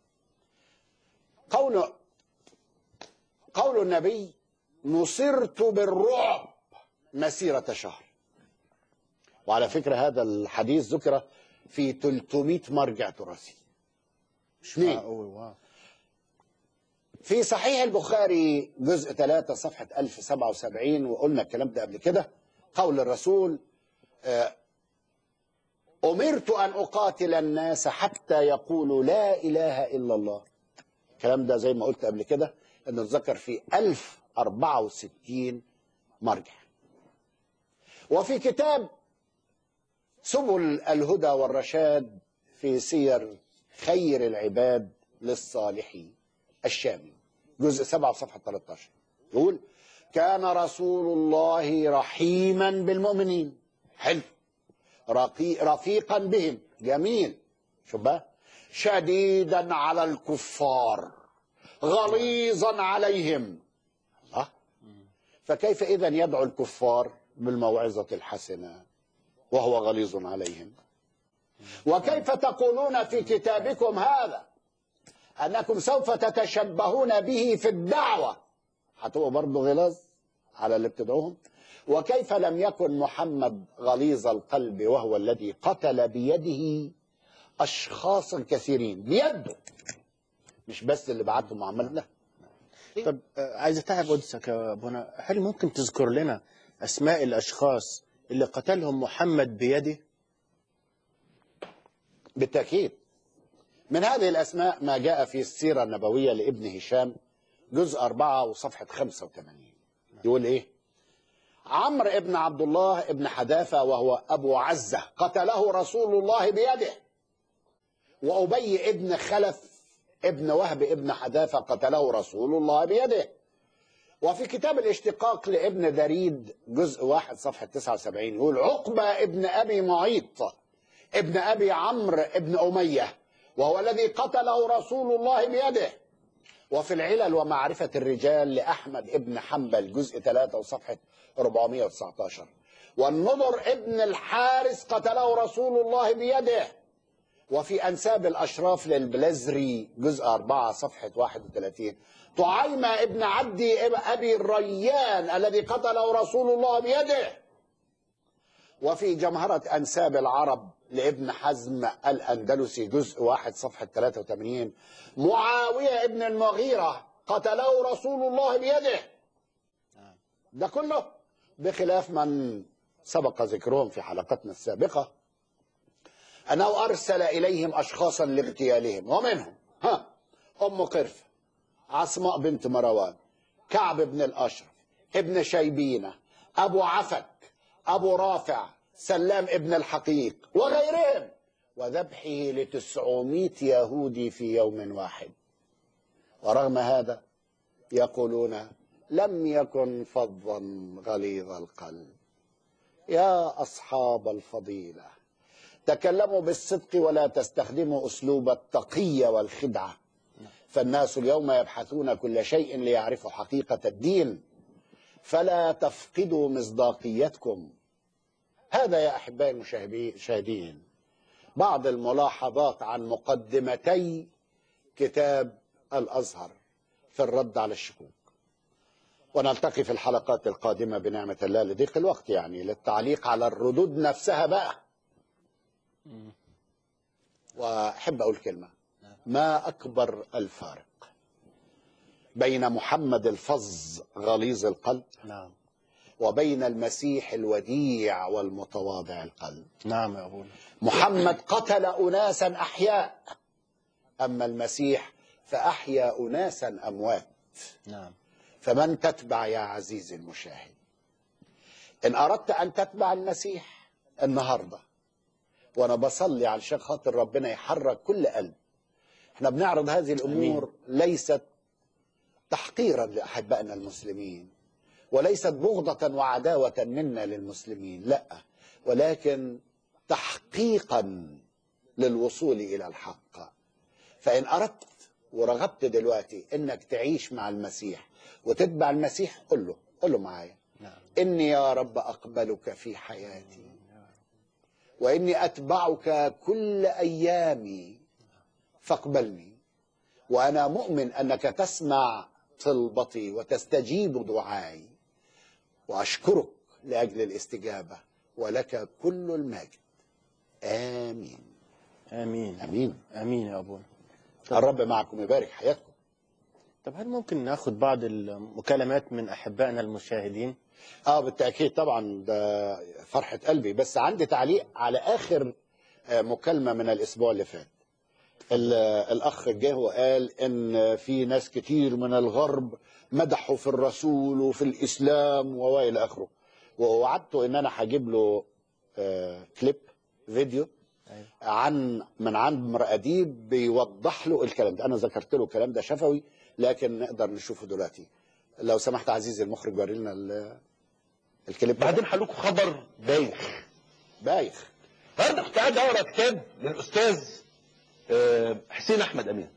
قول قول النبي نصرت بالرعب مسيرة شهر وعلى فكرة هذا الحديث ذكر في 300 مرجع تراثي اثنين معقول واو في صحيح البخاري جزء 3 صفحة 1077 وقلنا الكلام ده قبل كده قول الرسول آه، أمرت أن أقاتل الناس حتى يقولوا لا إله إلا الله الكلام ده زي ما قلت قبل كده انه اتذكر في 1064 مرجع وفي كتاب سبل الهدى والرشاد في سير خير العباد للصالحين الشامي جزء 7 صفحة 13 يقول كان رسول الله رحيما بالمؤمنين حلو رقي رفيقا بهم جميل شوف بقى شديدا على الكفار غليظا عليهم الله فكيف اذا يدعو الكفار بالموعظه الحسنه وهو غليظ عليهم وكيف تقولون في كتابكم هذا انكم سوف تتشبهون به في الدعوه هتبقوا برضه غلاظ على اللي بتدعوهم وكيف لم يكن محمد غليظ القلب وهو الذي قتل بيده اشخاصا كثيرين بيده مش بس اللي بعتهم محمد لا طب آه، عايز اتعب قدسك يا ابونا هل ممكن تذكر لنا اسماء الاشخاص اللي قتلهم محمد بيده بالتاكيد من هذه الاسماء ما جاء في السيره النبويه لابن هشام جزء أربعة وصفحة 85 يقول إيه عمرو ابن عبد الله ابن حذافة وهو أبو عزة قتله رسول الله بيده وأبي ابن خلف ابن وهب ابن حذافة قتله رسول الله بيده وفي كتاب الاشتقاق لابن دريد جزء واحد صفحة 79 يقول عقبة ابن أبي معيط ابن أبي عمرو ابن أمية وهو الذي قتله رسول الله بيده وفي العلل ومعرفة الرجال لأحمد ابن حنبل جزء 3 وصفحة 419 والنضر ابن الحارس قتله رسول الله بيده وفي أنساب الأشراف للبلزري جزء 4 صفحة 31 طعيمة ابن عبدي أبي الريان الذي قتله رسول الله بيده وفي جمهرة أنساب العرب لابن حزم الأندلسي جزء واحد صفحة 83 معاوية ابن المغيرة قتله رسول الله بيده ده كله بخلاف من سبق ذكرهم في حلقتنا السابقة أنه أرسل إليهم أشخاصا لاغتيالهم ومنهم ها أم قرفة عصماء بنت مروان كعب بن الأشرف ابن شيبينة أبو عفك أبو رافع سلام ابن الحقيق وغيرهم وذبحه لتسعمائة يهودي في يوم واحد ورغم هذا يقولون لم يكن فظا غليظ القلب يا أصحاب الفضيلة تكلموا بالصدق ولا تستخدموا أسلوب التقية والخدعة فالناس اليوم يبحثون كل شيء ليعرفوا حقيقة الدين فلا تفقدوا مصداقيتكم هذا يا أحبائي المشاهدين بعض الملاحظات عن مقدمتي كتاب الازهر في الرد على الشكوك ونلتقي في الحلقات القادمه بنعمه الله لضيق الوقت يعني للتعليق على الردود نفسها بقى واحب اقول كلمه ما اكبر الفارق بين محمد الفظ غليظ القلب نعم وبين المسيح الوديع والمتواضع القلب نعم يا أبونا محمد قتل اناسا احياء اما المسيح فاحيا اناسا اموات نعم فمن تتبع يا عزيزي المشاهد ان اردت ان تتبع المسيح النهارده وانا بصلي علشان خاطر ربنا يحرك كل قلب احنا بنعرض هذه الامور ليست تحقيرا لاحبائنا المسلمين وليست بغضه وعداوه منا للمسلمين لا ولكن تحقيقا للوصول الى الحق فان اردت ورغبت دلوقتي انك تعيش مع المسيح وتتبع المسيح قل له قل له معايا نعم اني يا رب اقبلك في حياتي واني اتبعك كل ايامي فاقبلني وانا مؤمن انك تسمع طلبتي وتستجيب دعائي واشكرك لاجل الاستجابه ولك كل المجد امين آمين امين آمين يا أبونا الرب معكم يبارك حياتكم طب هل ممكن ناخد بعض المكالمات من أحبائنا المشاهدين اه بالتاكيد طبعا ده فرحه قلبي بس عندي تعليق على اخر آه، مكالمه من الاسبوع اللي فات ال- الاخ جه وقال ان في ناس كتير من الغرب مدحوا في الرسول وفي الاسلام والى اخره ووعدته ان انا هجيب له آه، كليب فيديو عن من عند امرأة اديب بيوضح له الكلام ده انا ذكرت له الكلام ده شفوي لكن نقدر نشوفه دلوقتي لو سمحت عزيزي المخرج وري لنا ال- الكليب بعدين هقول لكم خبر بايخ بايخ النهارده كنت قاعد اقرا كتاب للاستاذ آه، حسين احمد امين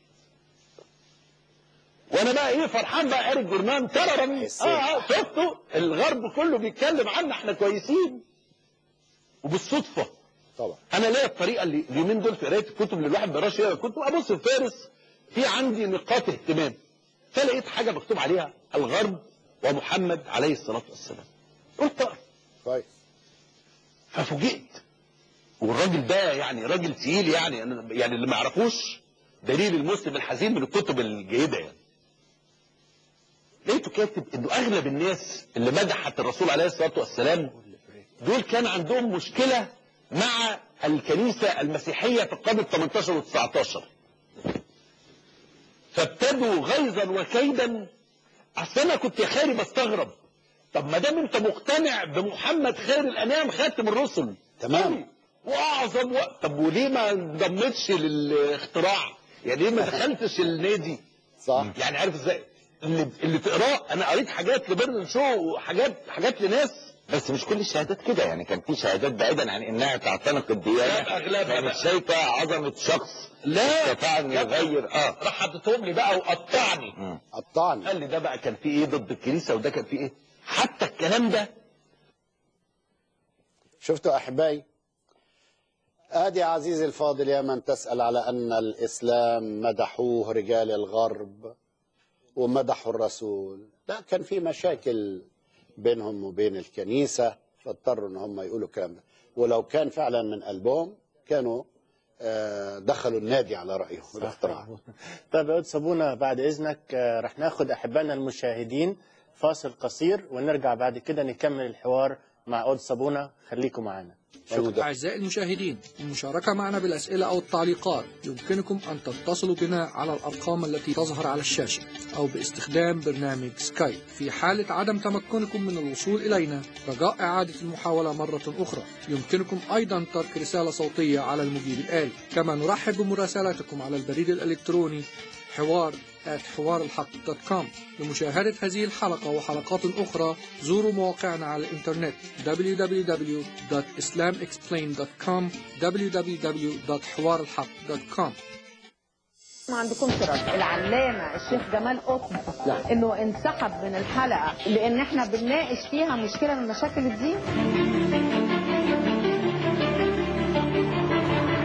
وانا بقى ايه فرحان بقى قاري الجورنال ترى حسين. اه اه شفتوا الغرب كله بيتكلم عنا احنا كويسين وبالصدفه طبعا انا ليا الطريقه اللي اليومين دول في قرايه الكتب اللي الواحد بيقراش فيها كنت ابص في فارس في عندي نقاط اهتمام فلقيت حاجه مكتوب عليها الغرب ومحمد عليه الصلاه والسلام قلت اقرا كويس ففوجئت والراجل ده يعني راجل تقيل يعني أنا- يعني اللي ما يعرفوش دليل المسلم الحزين من الكتب الجيده يعني لقيته كاتب انه اغلب الناس اللي مدحت الرسول عليه الصلاه والسلام دول كان عندهم مشكله مع الكنيسه المسيحيه في القرن ال 18 وال 19 فابتدوا غيظا وكيدا اصل انا كنت يا خالي بستغرب طب ما دام انت مقتنع بمحمد خير الانام خاتم الرسل تمام. واعظم و... طب وليه ما انضمتش للاختراع يعني ليه ما دخلتش النادي صح يعني عارف ازاي اللي, اللي تقراه انا قريت حاجات لبرن شو وحاجات حاجات لناس بس مش كل الشهادات كده يعني كان في شهادات بعيدا عن انها تعتنق الديانه لا، أغلبها كانت بقى. شايفه عظمه شخص لا استطاع انه يغير اه راح حطيتهم لي بقى وقطعني مم. قطعني قال لي ده بقى كان فيه ايه ضد الكنيسه وده كان فيه ايه حتى الكلام ده شفتوا احبائي ادي يا عزيزي الفاضل يا من تسال على ان الاسلام مدحوه رجال الغرب ومدحوا الرسول لا كان في مشاكل بينهم وبين الكنيسه فاضطروا ان هم يقولوا الكلام ده ولو كان فعلا من قلبهم كانوا آه، دخلوا النادي على رايهم الاختراع طيب يا قدس أبونا بعد إذنك آه، رح ناخد أحبائنا المشاهدين فاصل قصير ونرجع بعد كده نكمل الحوار مع قدس أبونا خليكم معنا شو ده أعزائي المشاهدين للمشاركة معنا بالأسئلة أو التعليقات يمكنكم أن تتصلوا بنا على الأرقام التي تظهر على الشاشة أو باستخدام برنامج سكايب في حالة عدم تمكنكم من الوصول إلينا رجاء إعادة المحاولة مرة أخرى يمكنكم أيضا ترك رسالة صوتية على المجيب الآلي كما نرحب بمراسلاتكم على البريد الإلكتروني حوار حوار الحق دوت كوم لمشاهدة هذه الحلقة وحلقات أخرى زوروا مواقعنا على الإنترنت www.islamexplained.com www.حوارالحق.com ما عندكم اعتراض العلامه الشيخ جمال قطب نعم. انه انسحب من الحلقه لان احنا بنناقش فيها مشكله من مشاكل الدين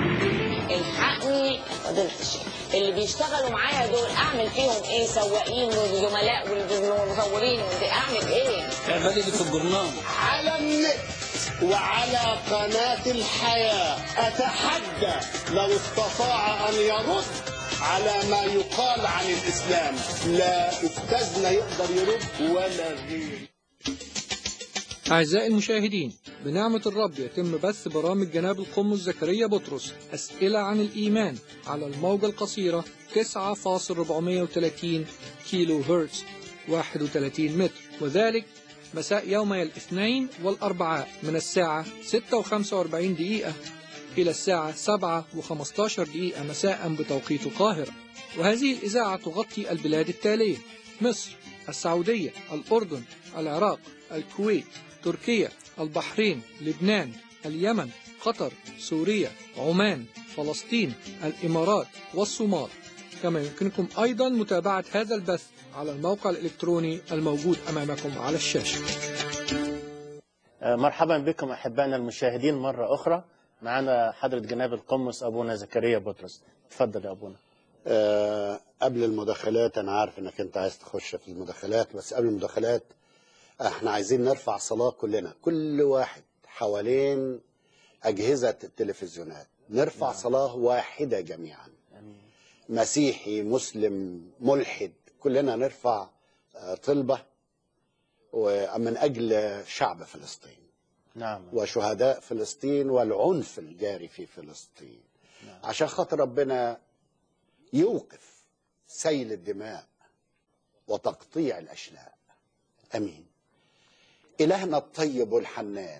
ش- اللي بيشتغلوا معايا دول اعمل فيهم ايه سواقين وزملاء والمصورين ودي اعمل ايه اعملي في الجرنان على النت وعلى قناة الحياة أتحدى لو استطاع أن يرد على ما يقال عن الإسلام لا أستاذنا يقدر يرد ولا غيره أعزائي المشاهدين بنعمة الرب يتم بث برامج جناب القمص زكريا بطرس أسئلة عن الإيمان على الموجة القصيرة 9.430 كيلو هرتز 31 متر وذلك مساء يومي الاثنين والأربعاء من الساعة 6:45 دقيقة إلى الساعة 7:15 دقيقة مساء بتوقيت القاهرة وهذه الإذاعة تغطي البلاد التالية مصر السعودية الأردن العراق الكويت تركيا البحرين لبنان اليمن قطر سوريا عمان فلسطين الإمارات والصومال كما يمكنكم أيضا متابعة هذا البث على الموقع الإلكتروني الموجود أمامكم على الشاشة آه، مرحبا بكم أحبائنا المشاهدين مرة أخرى معنا حضرة جناب القمص أبونا زكريا بطرس تفضل يا أبونا آه، قبل المداخلات انا عارف انك انت عايز تخش في المداخلات بس قبل المداخلات احنا عايزين نرفع صلاة كلنا كل واحد حوالين اجهزة التلفزيونات نرفع صلاة واحدة جميعا مسيحي مسلم ملحد كلنا نرفع آه، طلبة ومن اجل شعب فلسطين نعم وشهداء فلسطين والعنف الجاري في فلسطين عشان خاطر ربنا يوقف سيل الدماء وتقطيع الأشلاء أمين إلهنا الطيب والحنان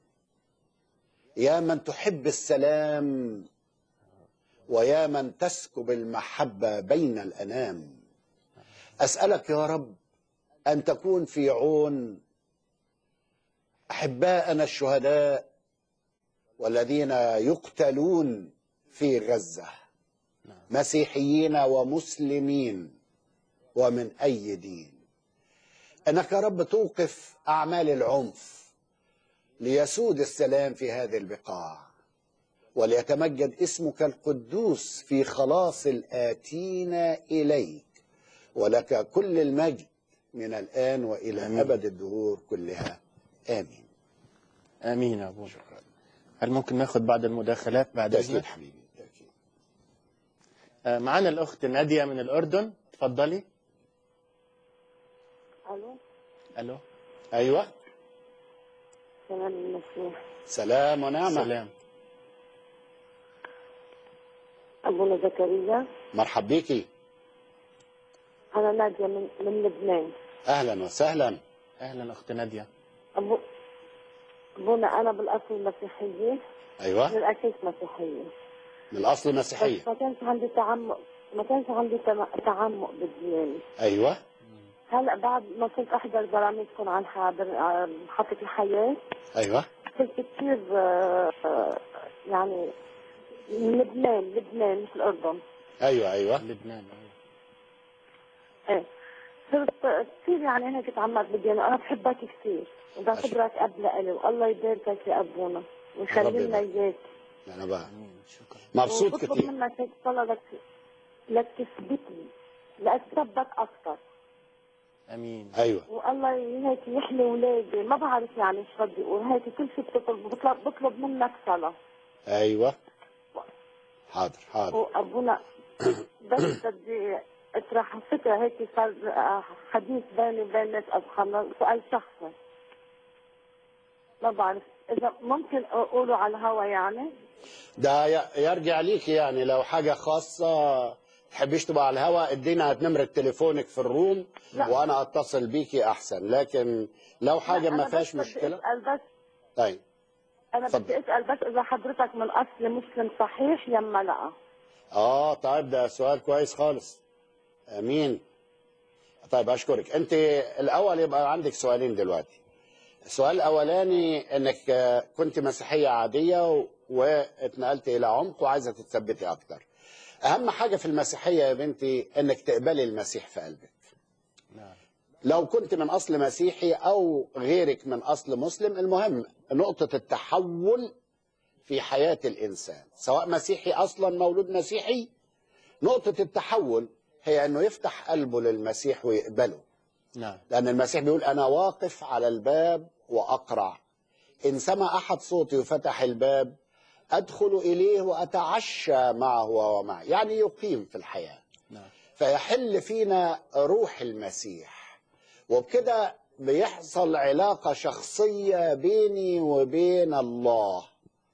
يا من تحب السلام ويا من تسكب المحبة بين الأنام أسألك يا رب أن تكون في عون أحباءنا الشهداء والذين يقتلون في غزة مسيحيين ومسلمين ومن أي دين أنك يا رب توقف أعمال العنف ليسود السلام في هذه البقاع وليتمجد اسمك القدوس في خلاص الآتين إليك ولك كل المجد من الآن وإلى آمين. أبد الدهور كلها آمين آمين يا أبونا هل ممكن ناخد بعض المداخلات بعد تأكيد إذنك حبيبي تأكيد. آه، معنا الأخت نادية من الأردن تفضلي الو ألو أيوة سلام المسيح سلام ونعمة سلام ابونا زكريا مرحب بيكي انا ناديه من من لبنان أهلا وسهلا أهلا أخت نادية أبو... ابونا انا بالاصل مسيحيه أيوة من الاساس مسيحيه من الأصل مسيحية بس ما كانش عندي تعمق ما كانش عندي تم- تعمق بالديانه أيوة هلا بعد ما كنت احضر برامجكم عن حاضر آه، محطه الحياه أيوة كنت كثير آه، آه، يعني من لبنان لبنان مش الاردن أيوة أيوة لبنان ايه صرت كثير يعني هيك تعمقت بالديانة أنا بحبك كثير وبعتبرك أب لإلي والله يباركك يا أبونا ويخلي ربي لنا يبارك. إياك أنا بقى مبسوط وبطلب كتير منك هيك صلاة لك لك تثبتني لأتثبت أكثر أمين أيوة والله هيك يحمي ولادي ما بعرف يعني ايش بدي اقول هيك كل شيء بطلب بطلب, بطلب منك صلاة أيوة حاضر حاضر وأبونا بس بدي اطرح فكرة هيك صار آه، حديث بيني وبين ناس أصحابنا سؤال شخصي ما بعرف إذا ممكن أقوله على الهوا يعني ده ي- يرجع ليك يعني لو حاجة خاصة تحبيش تبقى على الهواء ادينا نمرة تليفونك في الروم لا. وانا اتصل بيكي احسن لكن لو حاجة لا، ما أنا فيهاش بس بدي مشكلة أسأل بس طيب أنا اتفضل. بدي أسأل بس إذا حضرتك من أصل مسلم صحيح يما لا اه طيب ده سؤال كويس خالص امين طيب اشكرك انت الاول يبقى عندك سؤالين دلوقتي السؤال الاولاني انك آه، كنت مسيحيه عاديه و- واتنقلت الى عمق وعايزه تتثبتي اكتر اهم حاجه في المسيحيه يا بنتي انك تقبلي المسيح في قلبك لو كنت من اصل مسيحي او غيرك من اصل مسلم المهم نقطه التحول في حياه الانسان سواء مسيحي اصلا مولود مسيحي نقطة التحول هي أنه يفتح قلبه للمسيح ويقبله نعم لأن المسيح بيقول أنا واقف على الباب وأقرع إن سمع أحد صوتي وفتح الباب أدخل إليه وأتعشى معه ومعي يعني يقيم في الحياة نعم فيحل فينا روح المسيح وبكده بيحصل علاقة شخصية بيني وبين الله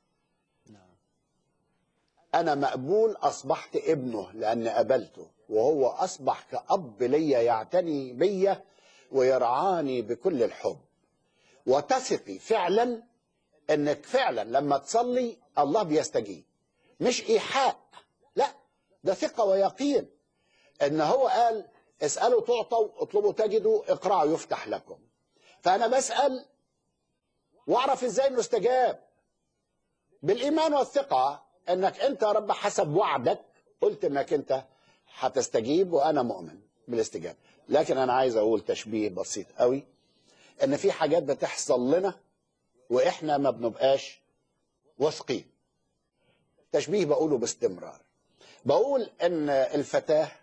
أنا مقبول أصبحت ابنه لأن قبلته وهو أصبح كأب ليا يعتني بيا ويرعاني بكل الحب وتثقي فعلا انك فعلا لما تصلي الله بيستجيب مش ايحاء لا ده ثقه ويقين ان هو قال اسالوا تعطوا اطلبوا تجدوا اقرعوا يفتح لكم فانا بسال واعرف ازاي انه استجاب بالايمان والثقه انك انت يا رب حسب وعدك قلت انك انت هتستجيب وانا مؤمن بالاستجابه لكن انا عايز اقول تشبيه بسيط قوي ان في حاجات بتحصل لنا واحنا ما بنبقاش واثقين تشبيه بقوله باستمرار بقول ان الفتاه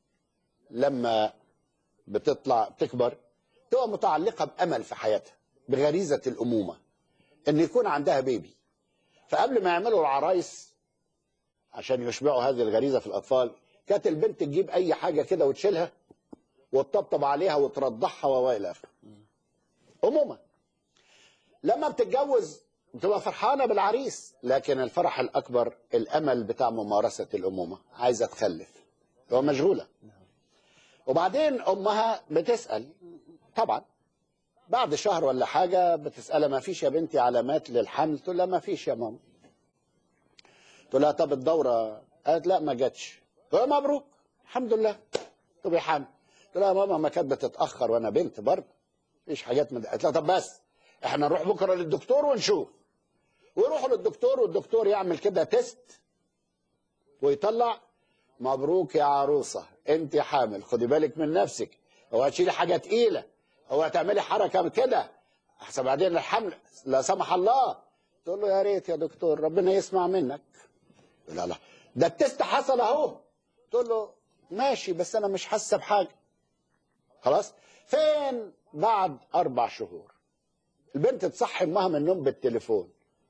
لما بتطلع تكبر تبقى متعلقه بامل في حياتها بغريزه الامومه ان يكون عندها بيبي فقبل ما يعملوا العرايس عشان يشبعوا هذه الغريزه في الاطفال كانت البنت تجيب اي حاجه كده وتشيلها وتطبطب عليها وترضعها والى اخره امومه لما بتتجوز بتبقى فرحانه بالعريس لكن الفرح الاكبر الامل بتاع ممارسه الامومه عايزه تخلف هو مشغوله وبعدين امها بتسال طبعا بعد شهر ولا حاجه بتسالها ما فيش يا بنتي علامات للحمل تقول لها ما فيش يا ماما تقول لها طب الدوره قالت لا ما جاتش تقول لها مبروك الحمد لله تبقي حامل تقول لها يا ماما ما كانت بتتاخر وانا بنت برضه مفيش حاجات من قالت لها طب بس احنا نروح بكره للدكتور ونشوف ويروحوا للدكتور والدكتور يعمل كده تيست ويطلع مبروك يا عروسه انت حامل خدي بالك من نفسك هو هتشيلي حاجه تقيله هو هتعملي حركه كده احسن بعدين الحمل لا سمح الله تقول له يا ريت يا دكتور ربنا يسمع منك لا لا ده التست حصل اهو تقول له ماشي بس انا مش حاسه بحاجه خلاص فين بعد اربع شهور البنت تصحي امها من النوم بالتليفون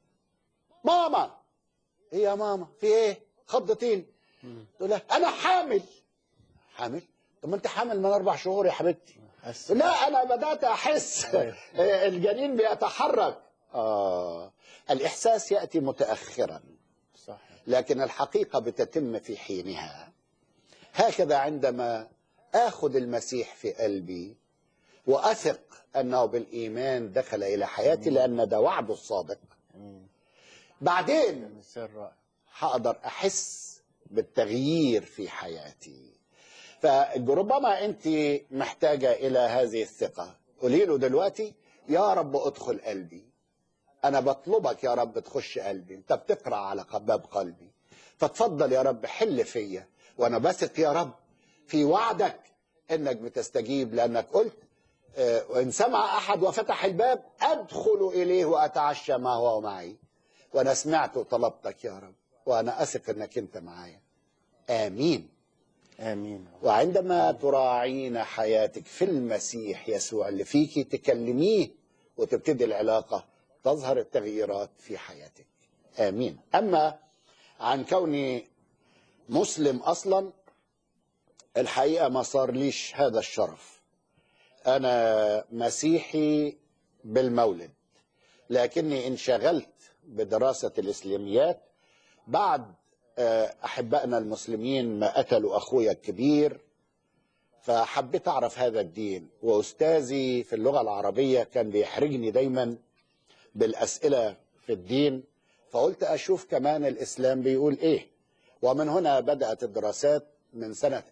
ماما ايه يا ماما في ايه خضتين تقول لها انا حامل حامل طب ما انت حامل من اربع شهور يا حبيبتي لا انا بدات احس الجنين بيتحرك اه الاحساس ياتي متاخرا صح لكن الحقيقه بتتم في حينها هكذا عندما اخذ المسيح في قلبي واثق انه بالايمان دخل الى حياتي لان ده وعده الصادق بعدين مثال رائع هقدر احس بالتغيير في حياتي فربما انت محتاجه الى هذه الثقه قولي له دلوقتي يا رب ادخل قلبي انا بطلبك يا رب تخش قلبي انت بتقرا على باب قلبي فتفضل يا رب حل فيا وانا بثق يا رب في وعدك انك بتستجيب لانك قلت آه، وان سمع احد وفتح الباب ادخل اليه واتعشى ما هو معي وانا سمعت وطلبتك يا رب وانا اثق انك انت معايا امين امين وعندما تراعين حياتك في المسيح يسوع اللي فيكي تكلميه وتبتدي العلاقة تظهر التغييرات في حياتك آمين أما عن كوني مسلم أصلا الحقيقة ما صار ليش هذا الشرف أنا مسيحي بالمولد لكني انشغلت بدراسة الإسلاميات بعد آه، أحبائنا المسلمين ما قتلوا أخويا الكبير فحبيت أعرف هذا الدين وأستاذي في اللغة العربية كان بيحرجني دايما بالأسئلة في الدين فقلت أشوف كمان الإسلام بيقول إيه ومن هنا بدأت الدراسات من سنة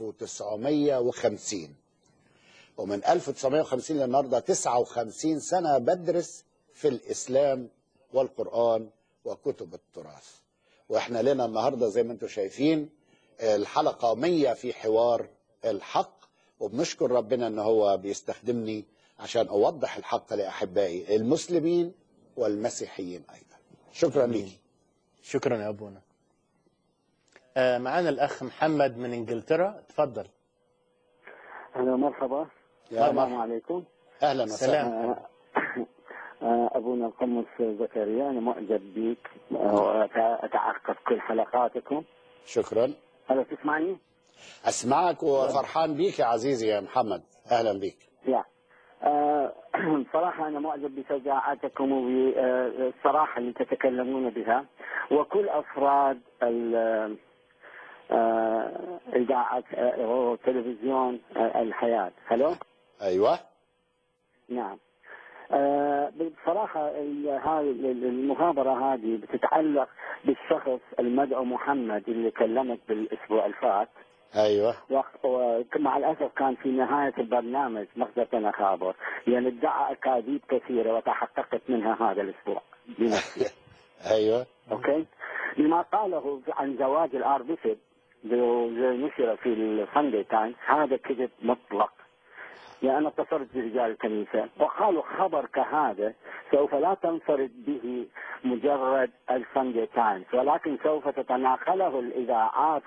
1950 ومن 1950 للنهارده 59 سنة بدرس في الإسلام والقرآن وكتب التراث واحنا لنا النهارده زي ما انتم شايفين الحلقه 100 في حوار الحق وبنشكر ربنا ان هو بيستخدمني عشان اوضح الحق لاحبائي المسلمين والمسيحيين ايضا شكرا لك شكرا يا ابونا آه، معانا الأخ محمد من إنجلترا اتفضل أهلا مرحبا يا السلام مرحبا. عليكم اهلا سلام. آه، آه، أبونا القمص زكريا أنا معجب بك وأتعقب كل حلقاتكم شكرا هلا تسمعني؟ اسمعك وفرحان بيك يا عزيزي يا محمد اهلا بيك يا آه، بصراحة أنا معجب بشجاعتكم وبالصراحة اللي تتكلمون بها وكل أفراد ال- آه، إذاعة آه، وتلفزيون آه، الحياة هلو؟ ايوه نعم آه، بصراحة ال- هاي ال- المحاضرة هذه بتتعلق بالشخص المدعو محمد اللي كلمك بالأسبوع الفات ايوه وق- ومع الأسف كان في نهاية البرنامج مخزة خابر يعني ادعى أكاذيب كثيرة وتحققت منها هذا الأسبوع بنفسي ايوه أوكي لما قاله عن زواج الآر بيشب زي نشر في الساندي تايمز هذا كذب مطلق يعني أنا اتصلت برجال الكنيسة وقالوا خبر كهذا سوف لا تنفرد به مجرد الساندي تايمز ولكن سوف تتناقله الإذاعات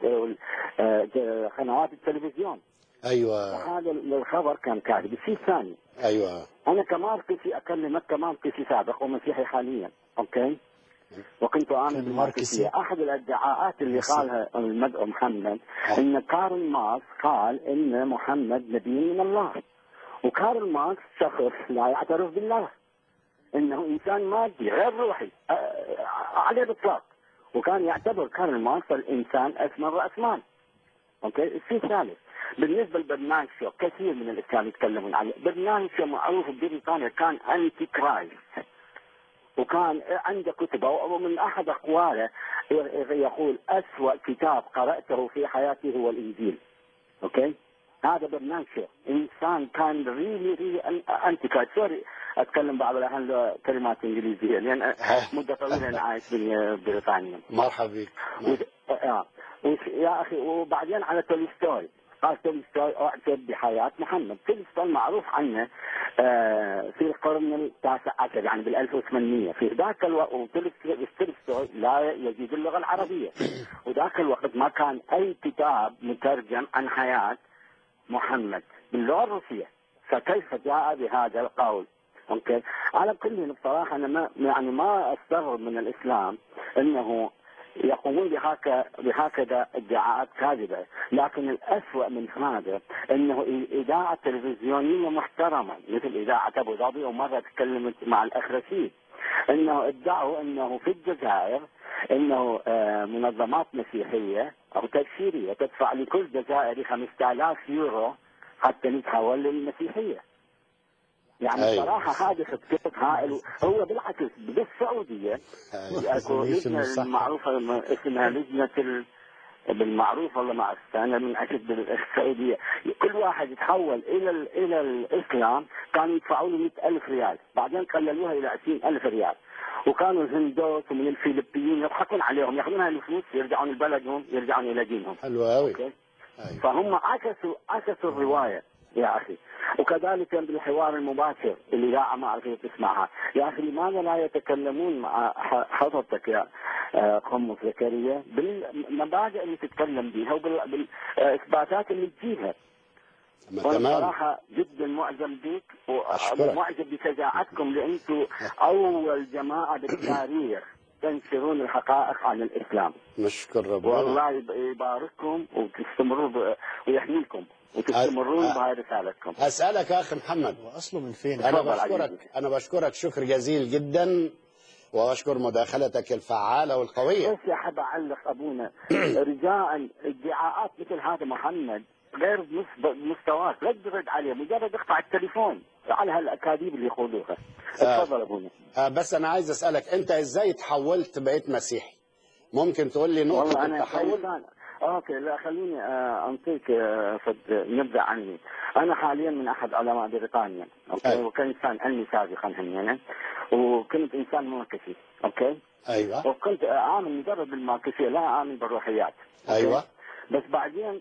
وقنوات التلفزيون ايوه وهذا الخبر كان كاذب الشيء الثاني ايوه أنا كماركسي أكلمك كماركسي سابق ومسيحي حاليا أوكي وكنت آمن بالماركسية أحد الادعاءات اللي قالها المدعو محمد أن كارل ماركس قال أن محمد نبي من الله وكارل ماركس شخص لا يعترف بالله انه انسان مادي غير روحي آه، على الاطلاق وكان يعتبر كارل ماركس الانسان اسمى الراسمال اوكي الشيء الثالث بالنسبه لبرنامج شو كثير من الاسلام يتكلمون عنه برنامج شو معروف ببريطانيا كان انتي كرايست وكان عنده كتبه ومن احد اقواله يقول اسوا كتاب قراته في حياتي هو الانجيل اوكي هذا برنامج شو انسان كان ريلي ريلي انتي كرايست سوري اتكلم بعض الاحيان كلمات انجليزيه لان مده طويله انا عايش في بريطانيا مرحبا بك وش- آه. وش- يا اخي وبعدين على تولستوي قال تولستوي اعجب بحياه محمد تولستوي معروف عنه آه في القرن التاسع عشر يعني بال 1800 في ذاك الوقت وتولستوي تولستوي لا يجيد اللغه العربيه وذاك الوقت ما كان اي كتاب مترجم عن حياه محمد باللغه الروسيه فكيف جاء بهذا القول اوكي على كل بصراحه انا ما يعني ما استغرب من الاسلام انه يقومون بهكذا بهكذا ادعاءات كاذبه، لكن الاسوأ من هذا انه اذاعه تلفزيونيه محترمه مثل اذاعه ابو ظبي ومره تكلمت مع الاخ رشيد انه ادعوا انه في الجزائر انه آه، منظمات مسيحيه او تبشيريه تدفع لكل جزائري 5000 يورو حتى نتحول للمسيحيه. يعني أيوة. صراحه هذا خطيط هائل هو بالعكس بالسعوديه اكو لجنه المعروفه اسمها لجنه ال... بالمعروف والله ما أعرف انا من اكد بالسعوديه كل واحد يتحول الى ال... الى الاسلام كانوا يدفعوا له 100000 ريال بعدين قللوها الى 20000 ريال وكانوا الهندوس ومن الفلبين يضحكون عليهم ياخذون هاي الفلوس يرجعون لبلدهم يرجعون الى دينهم حلو قوي أوكي؟ فهم عكسوا عكسوا الروايه يا اخي وكذلك بالحوار المباشر الاذاعه ما اعرف إذا تسمعها يا اخي لماذا لا يتكلمون مع ح- حضرتك يا آه، قمص زكريا بالمبادئ اللي تتكلم بها وبالاثباتات اللي تجيبها تمام. وانا بصراحه جدا معجب بك أشكرك. ومعجب بشجاعتكم لانتم اول جماعه بالتاريخ تنشرون الحقائق عن الاسلام نشكر ربنا والله يب- يبارككم وتستمروا ب... ويحميكم وتستمرون أ- بهاي رسالتكم اسالك يا اخي محمد واصله من فين؟ انا تفضل بشكرك عزيزي. انا بشكرك شكر جزيل جدا واشكر مداخلتك الفعاله والقويه بس يا حب اعلق ابونا رجاء ادعاءات مثل هذا محمد غير بمس- بمستواك لا ترد عليه مجرد اقطع التليفون على هالاكاذيب اللي يقولوها آه. تفضل ابونا آه، بس انا عايز اسالك انت ازاي تحولت بقيت مسيحي ممكن تقول لي والله نقطه انا التحول انسان اوكي لا خليني آه، انطيك آه، فد نبذه عني انا حاليا من احد علماء بريطانيا اوكي أيوة. وكنت انسان علمي سابقا همينة وكنت انسان ماركسي اوكي ايوه وكنت اعمل مجرد بالماركسيه لا اعمل بالروحيات أوكي؟ ايوه بس بعدين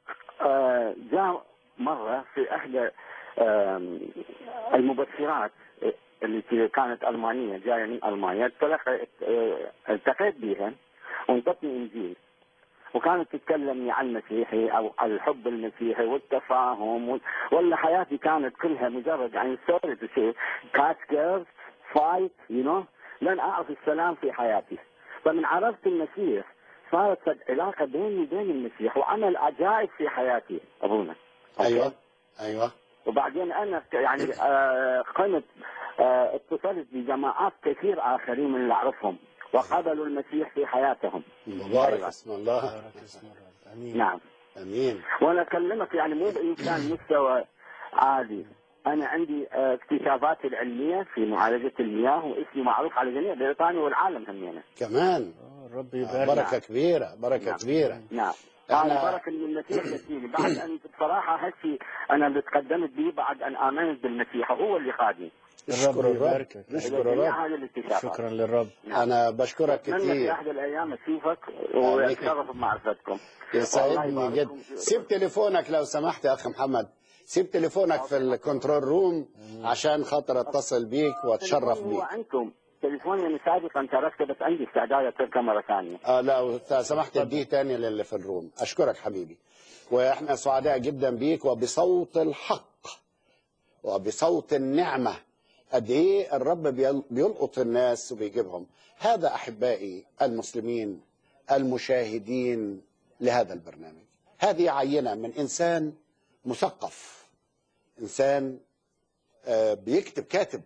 آه، جاء مره في احدى آم، المبشرات التي كانت المانيه جايه من المانيا تلقيت آه، التقيت بها وانطتني انجيل وكانت تتكلمني عن المسيحي او عن الحب المسيحي والتفاهم وال- ولا حياتي كانت كلها مجرد يعني سوري تو سي كات جيرلز فايت يو نو لن اعرف السلام في حياتي فمن عرفت المسيح صارت قد علاقه بيني وبين المسيح وعمل عجائب في حياتي ابونا ايوه ايوه وبعدين انا يعني آه، قمت آه، اتصلت بجماعات كثير اخرين من اللي اعرفهم وقبلوا المسيح في حياتهم مبارك اسم الله امين نعم امين وانا اكلمك يعني مو بامكان مستوى عالي انا عندي آه، اكتشافاتي العلميه في معالجه المياه واسمي معروف على جميع بريطانيا والعالم همينه كمان الرب بركه كبيره بركه نعم. كبيره نعم إحنا- هذا بركه من المسيح يسيري بعد ان بصراحه هالشيء انا اللي تقدمت به بعد ان امنت بالمسيح وهو اللي خادني نشكر الرب يباركك. نشكر جميع الرب هذه الاكتشافات شكرا للرب انا بشكرك اتمنى في كثير احد الايام اشوفك واتشرف بمعرفتكم الله يسعدني يبارككم. جدا سيب تليفونك لو سمحت يا اخ محمد سيب تليفونك في الكنترول روم عشان خاطر اتصل بيك واتشرف هو بيك عندكم تليفوني من سابقا تركته بس عندي استعداد اتركه مره ثانيه اه لا لو سمحت اديه تاني للي في الروم اشكرك حبيبي واحنا سعداء جدا بيك وبصوت الحق وبصوت النعمه قد ايه الرب بيل- بيلقط الناس وبيجيبهم هذا احبائي المسلمين المشاهدين لهذا البرنامج هذه عينه من انسان مثقف انسان آه، بيكتب كاتب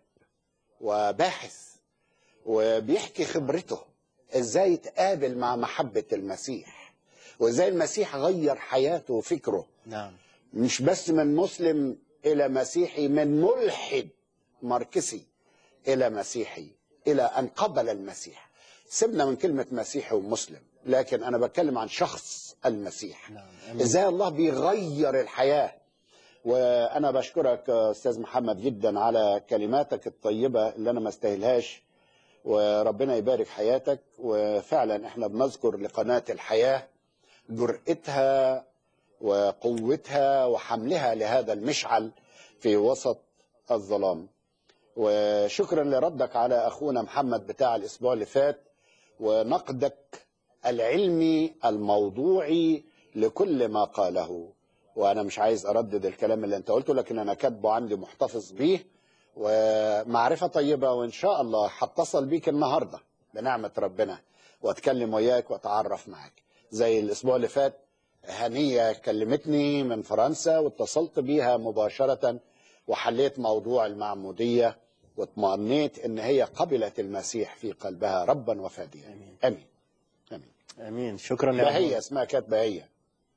وباحث وبيحكي خبرته ازاي يتقابل مع محبة المسيح وازاي المسيح غير حياته وفكره نعم مش بس من مسلم الى مسيحي من ملحد ماركسي الى مسيحي الى ان قبل المسيح سيبنا من كلمة مسيحي ومسلم لكن انا بتكلم عن شخص المسيح أمين. ازاي الله بيغير الحياة وانا بشكرك يا استاذ محمد جدا على كلماتك الطيبة اللي انا ما استاهلهاش وربنا يبارك حياتك وفعلا احنا بنذكر لقناة الحياة جرأتها وقوتها وحملها لهذا المشعل في وسط الظلام وشكرا لردك على اخونا محمد بتاع الاسبوع اللي فات ونقدك العلمي الموضوعي لكل ما قاله وانا مش عايز اردد الكلام اللي انت قلته لكن انا كاتبه عندي محتفظ بيه ومعرفة طيبة وإن شاء الله هتصل بيك النهاردة بنعمة ربنا وأتكلم وياك وأتعرف معاك زي الأسبوع اللي فات هنية كلمتني من فرنسا واتصلت بيها مباشرة وحليت موضوع المعمودية واطمأنيت إن هي قبلت المسيح في قلبها ربا وفاديا آمين آمين آمين امين شكرا يا بهية أبونا. اسمها كانت بهية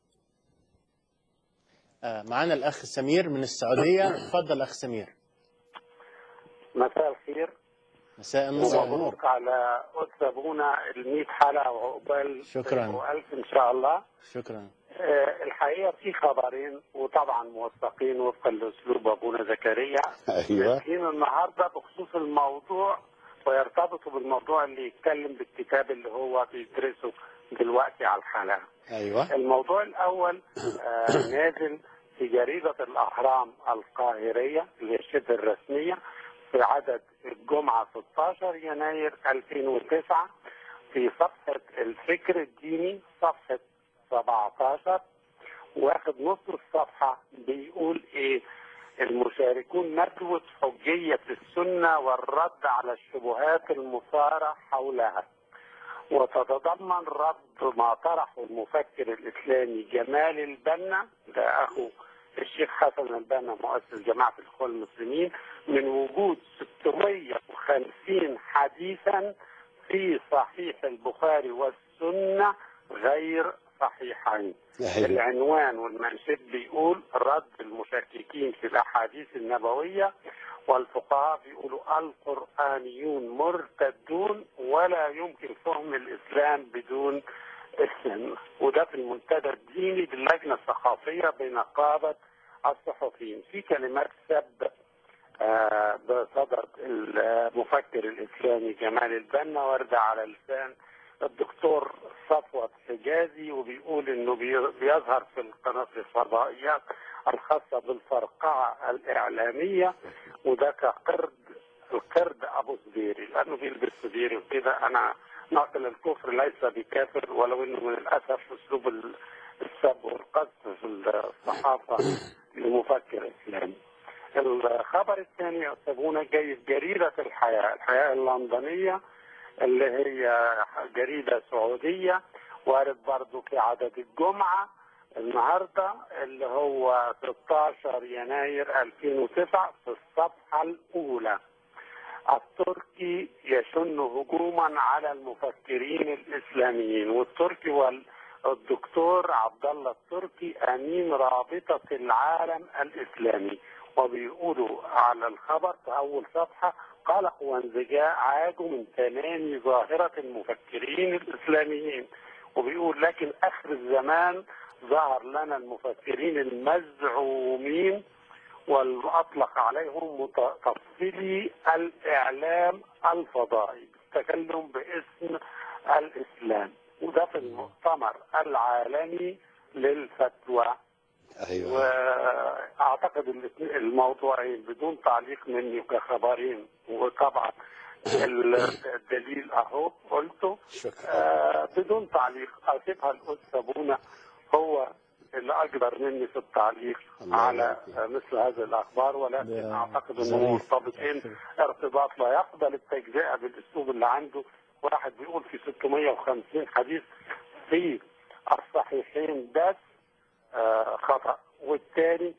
آه، معنا الاخ سمير من السعوديه تفضل اخ سمير مساء الخير مساء النور ومبروك على قدس ابونا ال 100 حلقه وعقبال شكراً. والف ان شاء الله شكرا آه، الحقيقه في خبرين وطبعا موثقين وفقا لاسلوب ابونا زكريا أيوة مسكين النهارده بخصوص الموضوع ويرتبطوا بالموضوع اللي يتكلم بالكتاب اللي هو بيدرسه دلوقتي على الحلقه أيوة الموضوع الأول آه، نازل في جريدة الأهرام القاهرية اللي هي الشبه الرسمية في عدد الجمعة 16 يناير 2009 في صفحة الفكر الديني صفحة 17 واخد نص الصفحة بيقول إيه المشاركون ندوة حجية السنة والرد على الشبهات المثارة حولها وتتضمن رد ما طرحه المفكر الاسلامي جمال البنا ده اخو الشيخ حسن البنا مؤسس جماعه الاخوان المسلمين من وجود 650 حديثا في صحيح البخاري والسنه غير صحيحين. أيوة. العنوان والمنشد بيقول رد المشككين في الاحاديث النبويه والفقهاء بيقولوا القرآنيون مرتدون ولا يمكن فهم الإسلام بدون السنة وده في المنتدى الديني باللجنة الثقافية بنقابة الصحفيين في كلمات سب آه، بصدد المفكر الإسلامي جمال البنا واردة على لسان الدكتور صفوت حجازي وبيقول انه بي- بيظهر في القناة الفضائيات الخاصة بالفرقعة الإعلامية وده كقرد القرد أبو زبيري لأنه بيلبس زبيري وكده أنا ناقل الكفر ليس بكافر ولو انه من الاسف اسلوب ال- السب والقذف في الصحافه لمفكر اسلامي. الخبر الثاني يا استاذ جاي في جريده الحياه، الحياه اللندنيه اللي هي جريده سعوديه وارد برضو في عدد الجمعه النهارده اللي هو 16 يناير 2009 في الصفحه الاولى. التركي يشن هجوما على المفكرين الاسلاميين والتركي والدكتور عبد الله التركي امين رابطه العالم الاسلامي وبيقولوا على الخبر في اول صفحه قلق وانزعاج من تنامي ظاهره المفكرين الاسلاميين وبيقول لكن اخر الزمان ظهر لنا المفكرين المزعومين واطلق عليهم متطفلي الاعلام الفضائي التكلم باسم الاسلام وده في المؤتمر العالمي للفتوى ايوه واعتقد الاثنين- الموضوعين بدون تعليق مني كخبرين وطبعا الدليل اهو قلته آه بدون تعليق اسيبها الاستاذ ابونا هو اللي اكبر مني في التعليق على آه، مثل هذه الاخبار ولكن اعتقد انهم ظريف. مرتبطين ارتباط لا يقبل التجزئه بالاسلوب اللي عنده واحد بيقول في 650 حديث في الصحيحين بس آه، خطا والثاني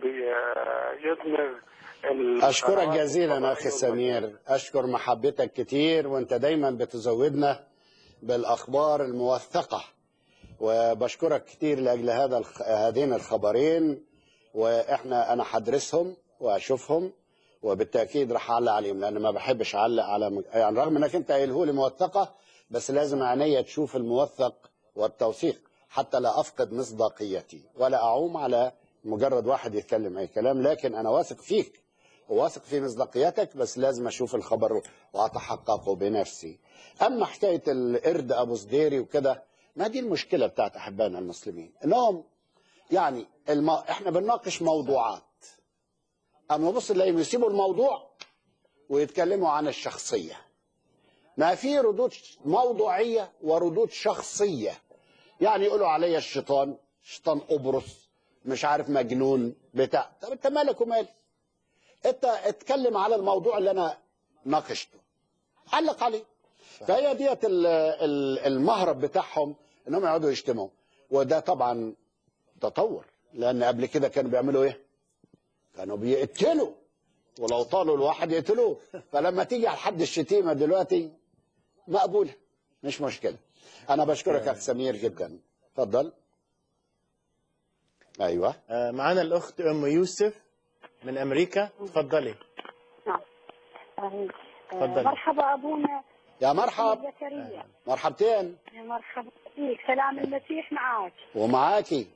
بيدمر ال- أشكرك جزيلا أخي سمير أشكر محبتك كتير وأنت دايما بتزودنا بالأخبار الموثقة وبشكرك كتير لأجل هذا الخ... هذين الخبرين وإحنا أنا هدرسهم وأشوفهم وبالتأكيد راح أعلق عليهم لأن ما بحبش أعلق على م- يعني رغم إنك أنت قايله لي موثقة بس لازم عينيا تشوف الموثق والتوثيق حتى لا أفقد مصداقيتي ولا أعوم على مجرد واحد يتكلم أي كلام لكن أنا واثق فيك وواثق في مصداقيتك بس لازم اشوف الخبر واتحققه بنفسي اما حكايه القرد ابو صديري وكده ما دي المشكله بتاعت احبائنا المسلمين انهم يعني الم... احنا بنناقش موضوعات اما بص نلاقيهم يسيبوا الموضوع ويتكلموا عن الشخصيه ما في ردود موضوعيه وردود شخصيه يعني يقولوا عليا الشيطان شيطان قبرص مش عارف مجنون بتاع طب انت مالك ومالي انت اتكلم على الموضوع اللي انا ناقشته علق عليه فهي ديت ال- ال- المهرب بتاعهم انهم يقعدوا يشتموا وده طبعا تطور لان قبل كده كانوا بيعملوا ايه كانوا بيقتلوا ولو طالوا الواحد يقتلوه فلما تيجي على حد الشتيمه دلوقتي مقبوله مش مشكله انا بشكرك يا اخ سمير جدا اتفضل ايوه آه، معانا الاخت ام يوسف من امريكا اتفضلي تفضلي. مرحبا ابونا يا مرحب زكريا مرحبتين يا مرحبا فيك سلام المسيح معك ومعاكي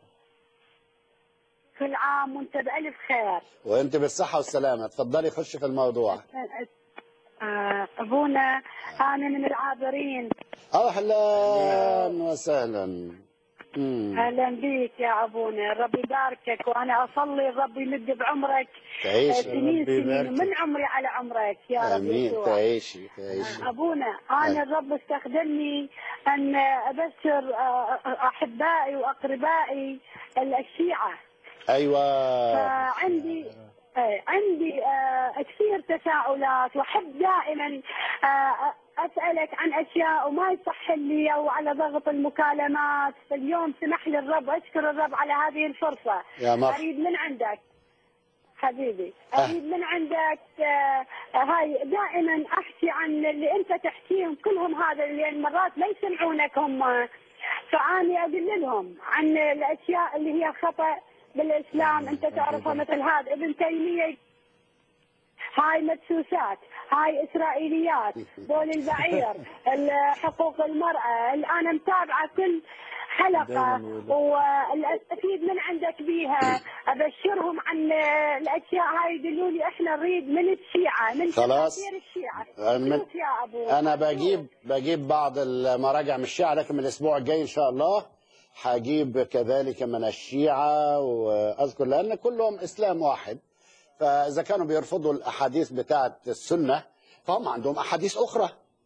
كل عام وانت بألف خير وانت بالصحه والسلامه اتفضلي خش في الموضوع آه، ابونا انا من العابرين اهلا وسهلا مم. اهلا بك يا ابونا الرب يباركك وانا اصلي الرب يمد بعمرك تعيشي. آه، سنين ربي سنين يباركك. من عمري على عمرك يا رب امين يسوع. تعيشي تعيشي ابونا انا الرب استخدمني ان ابشر آه، احبائي واقربائي الشيعه ايوه فعندي آه، عندي آه، كثير تساؤلات واحب دائما آه، اسالك عن اشياء وما يصح لي او على ضغط المكالمات اليوم سمح لي الرب اشكر الرب على هذه الفرصه يا مرحبا. اريد من عندك حبيبي أه. اريد من عندك آه، هاي دائما احكي عن اللي انت تحكيهم كلهم هذا اللي مرات ما يسمعونك هم فاني اقول لهم عن الاشياء اللي هي خطا بالاسلام انت تعرفها مثل هذا ابن تيميه هاي مدسوسات هاي اسرائيليات بول البعير ال- حقوق المراه ال- انا متابعه كل حلقه واستفيد من عندك بيها ابشرهم عن الاشياء هاي يقولوا لي احنا نريد من الشيعه من خلاص. تفاسير الشيعه من- شوف يا ابو انا بجيب بجيب بعض المراجع من الشيعة لكن من الاسبوع الجاي ان شاء الله هجيب كذلك من الشيعة واذكر لان كلهم اسلام واحد فاذا كانوا بيرفضوا الاحاديث بتاعه السنه فهم عندهم احاديث اخرى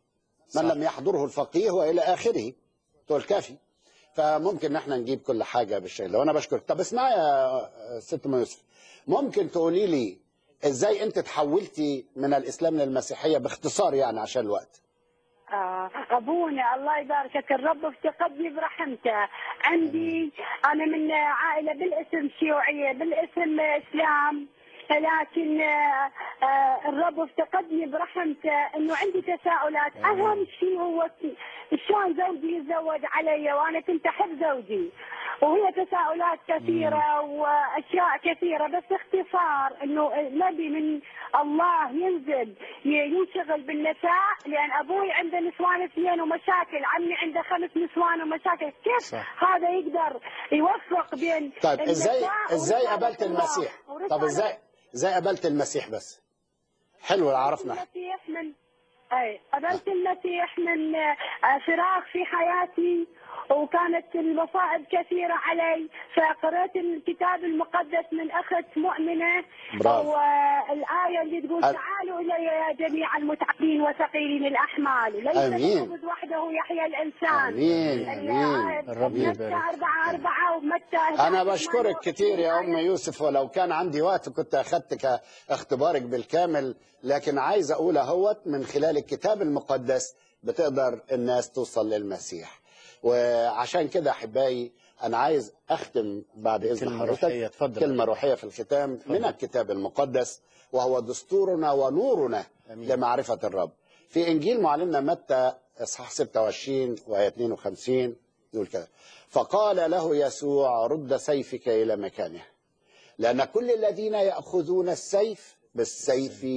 من لم يحضره الفقيه والى اخره تقول كافي فممكن ان احنا نجيب كل حاجه بالشكل ده وانا بشكرك طب اسمعي يا ست ام يوسف ممكن تقولي لي ازاي انت تحولتي من الاسلام للمسيحيه باختصار يعني عشان الوقت آه، ابونا الله يباركك الرب افتقدني برحمته عندي انا من عائله بالاسم شيوعيه بالاسم اسلام لكن آه، آه، الرب افتقدني برحمته انه عندي تساؤلات اهم شيء هو شلون زوجي يتزوج علي وانا كنت احب زوجي وهي تساؤلات كثيره واشياء كثيره بس اختصار انه نبي من الله ينزل ينشغل بالنساء لان ابوي عنده نسوان اثنين ومشاكل عمي عنده خمس نسوان ومشاكل كيف صح. هذا يقدر يوفق بين طيب ازاي النساء ازاي ورسالة قابلت الله المسيح طب ورسالة ازاي ازاي قابلت المسيح بس حلو عرفنا المسيح من اي قابلت المسيح من آه، فراغ في حياتي وكانت المصائب كثيرة علي فقرأت الكتاب المقدس من أخت مؤمنة برافو. والآية اللي تقول أ- تعالوا إلي يا جميع المتعبين وثقيلين الأحمال ليس آمين. بالخبز وحده يحيى الإنسان آمين، اللي آمين. عاد الرب متى يبارك. أربعة أربعة ومتى انا بشكرك كتير يا ام يوسف ولو كان عندي وقت كنت اخدت اختبارك بالكامل لكن عايز اقول اهوت من خلال الكتاب المقدس بتقدر الناس توصل للمسيح وعشان كده احبائي انا عايز اختم بعد اذن كلمة حضرتك روحية، اتفضل. كلمه روحيه في الختام من الكتاب المقدس وهو دستورنا ونورنا أمين. لمعرفه الرب في انجيل معلمنا متى اصحاح 26 وايه 52 يقول كده فقال له يسوع رد سيفك الى مكانه لان كل الذين ياخذون السيف بالسيف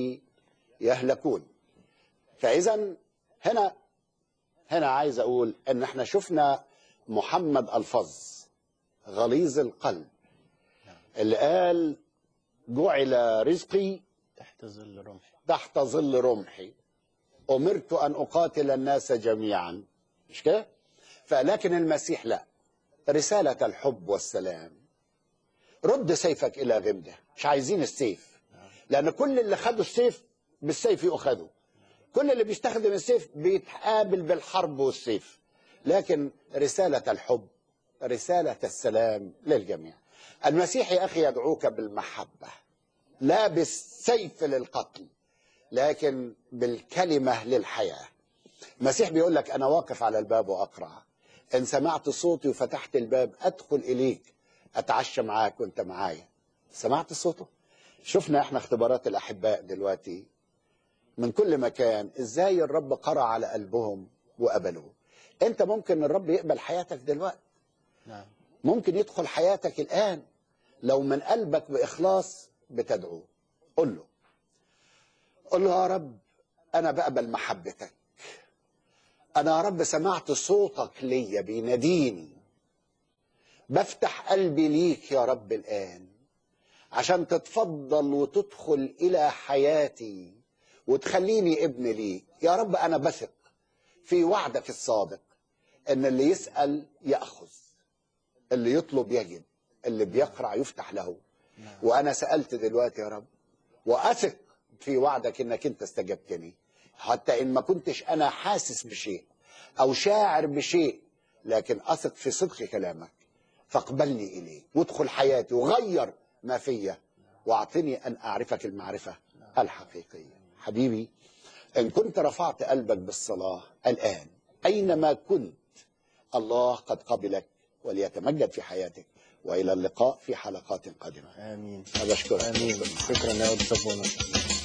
يهلكون فاذا هنا هنا عايز اقول ان احنا شفنا محمد الفظ غليظ القلب اللي قال جعل رزقي تحت ظل رمحي تحت ظل رمحي أمرت أن أقاتل الناس جميعا مش كده؟ فلكن المسيح لا رسالة الحب والسلام رد سيفك إلى غمده مش عايزين السيف لأن كل اللي خدوا السيف بالسيف يؤخذوا كل اللي بيستخدم السيف بيتقابل بالحرب والسيف لكن رسالة الحب رسالة السلام للجميع المسيح يا أخي يدعوك بالمحبة لا بالسيف للقتل لكن بالكلمة للحياة المسيح بيقول لك أنا واقف على الباب وأقرع إن سمعت صوتي وفتحت الباب أدخل إليك أتعشى معاك وأنت معايا سمعت صوته شفنا احنا اختبارات الأحباء دلوقتي من كل مكان ازاي الرب قرع على قلبهم وقبلوه انت ممكن الرب يقبل حياتك دلوقتي نعم ممكن يدخل حياتك الآن لو من قلبك بإخلاص بتدعوه قل له قل له يا رب أنا بقبل محبتك أنا يا رب سمعت صوتك ليا بيناديني بفتح قلبي ليك يا رب الآن عشان تتفضل وتدخل إلى حياتي وتخليني ابن ليك يا رب أنا بثق في وعدك الصادق إن اللي يسأل يأخذ اللي يطلب يجد اللي بيقرع يفتح له وانا سالت دلوقتي يا رب واثق في وعدك انك انت استجبتني حتى ان ما كنتش انا حاسس بشيء او شاعر بشيء لكن اثق في صدق كلامك فاقبلني اليك وادخل حياتي وغير ما فيا واعطني ان اعرفك المعرفه الحقيقيه حبيبي ان كنت رفعت قلبك بالصلاه الان اينما كنت الله قد قبلك وليتمجد في حياتك والى اللقاء في حلقات قادمه امين أنا بشكرك امين شكرا يا أستاذ صبونا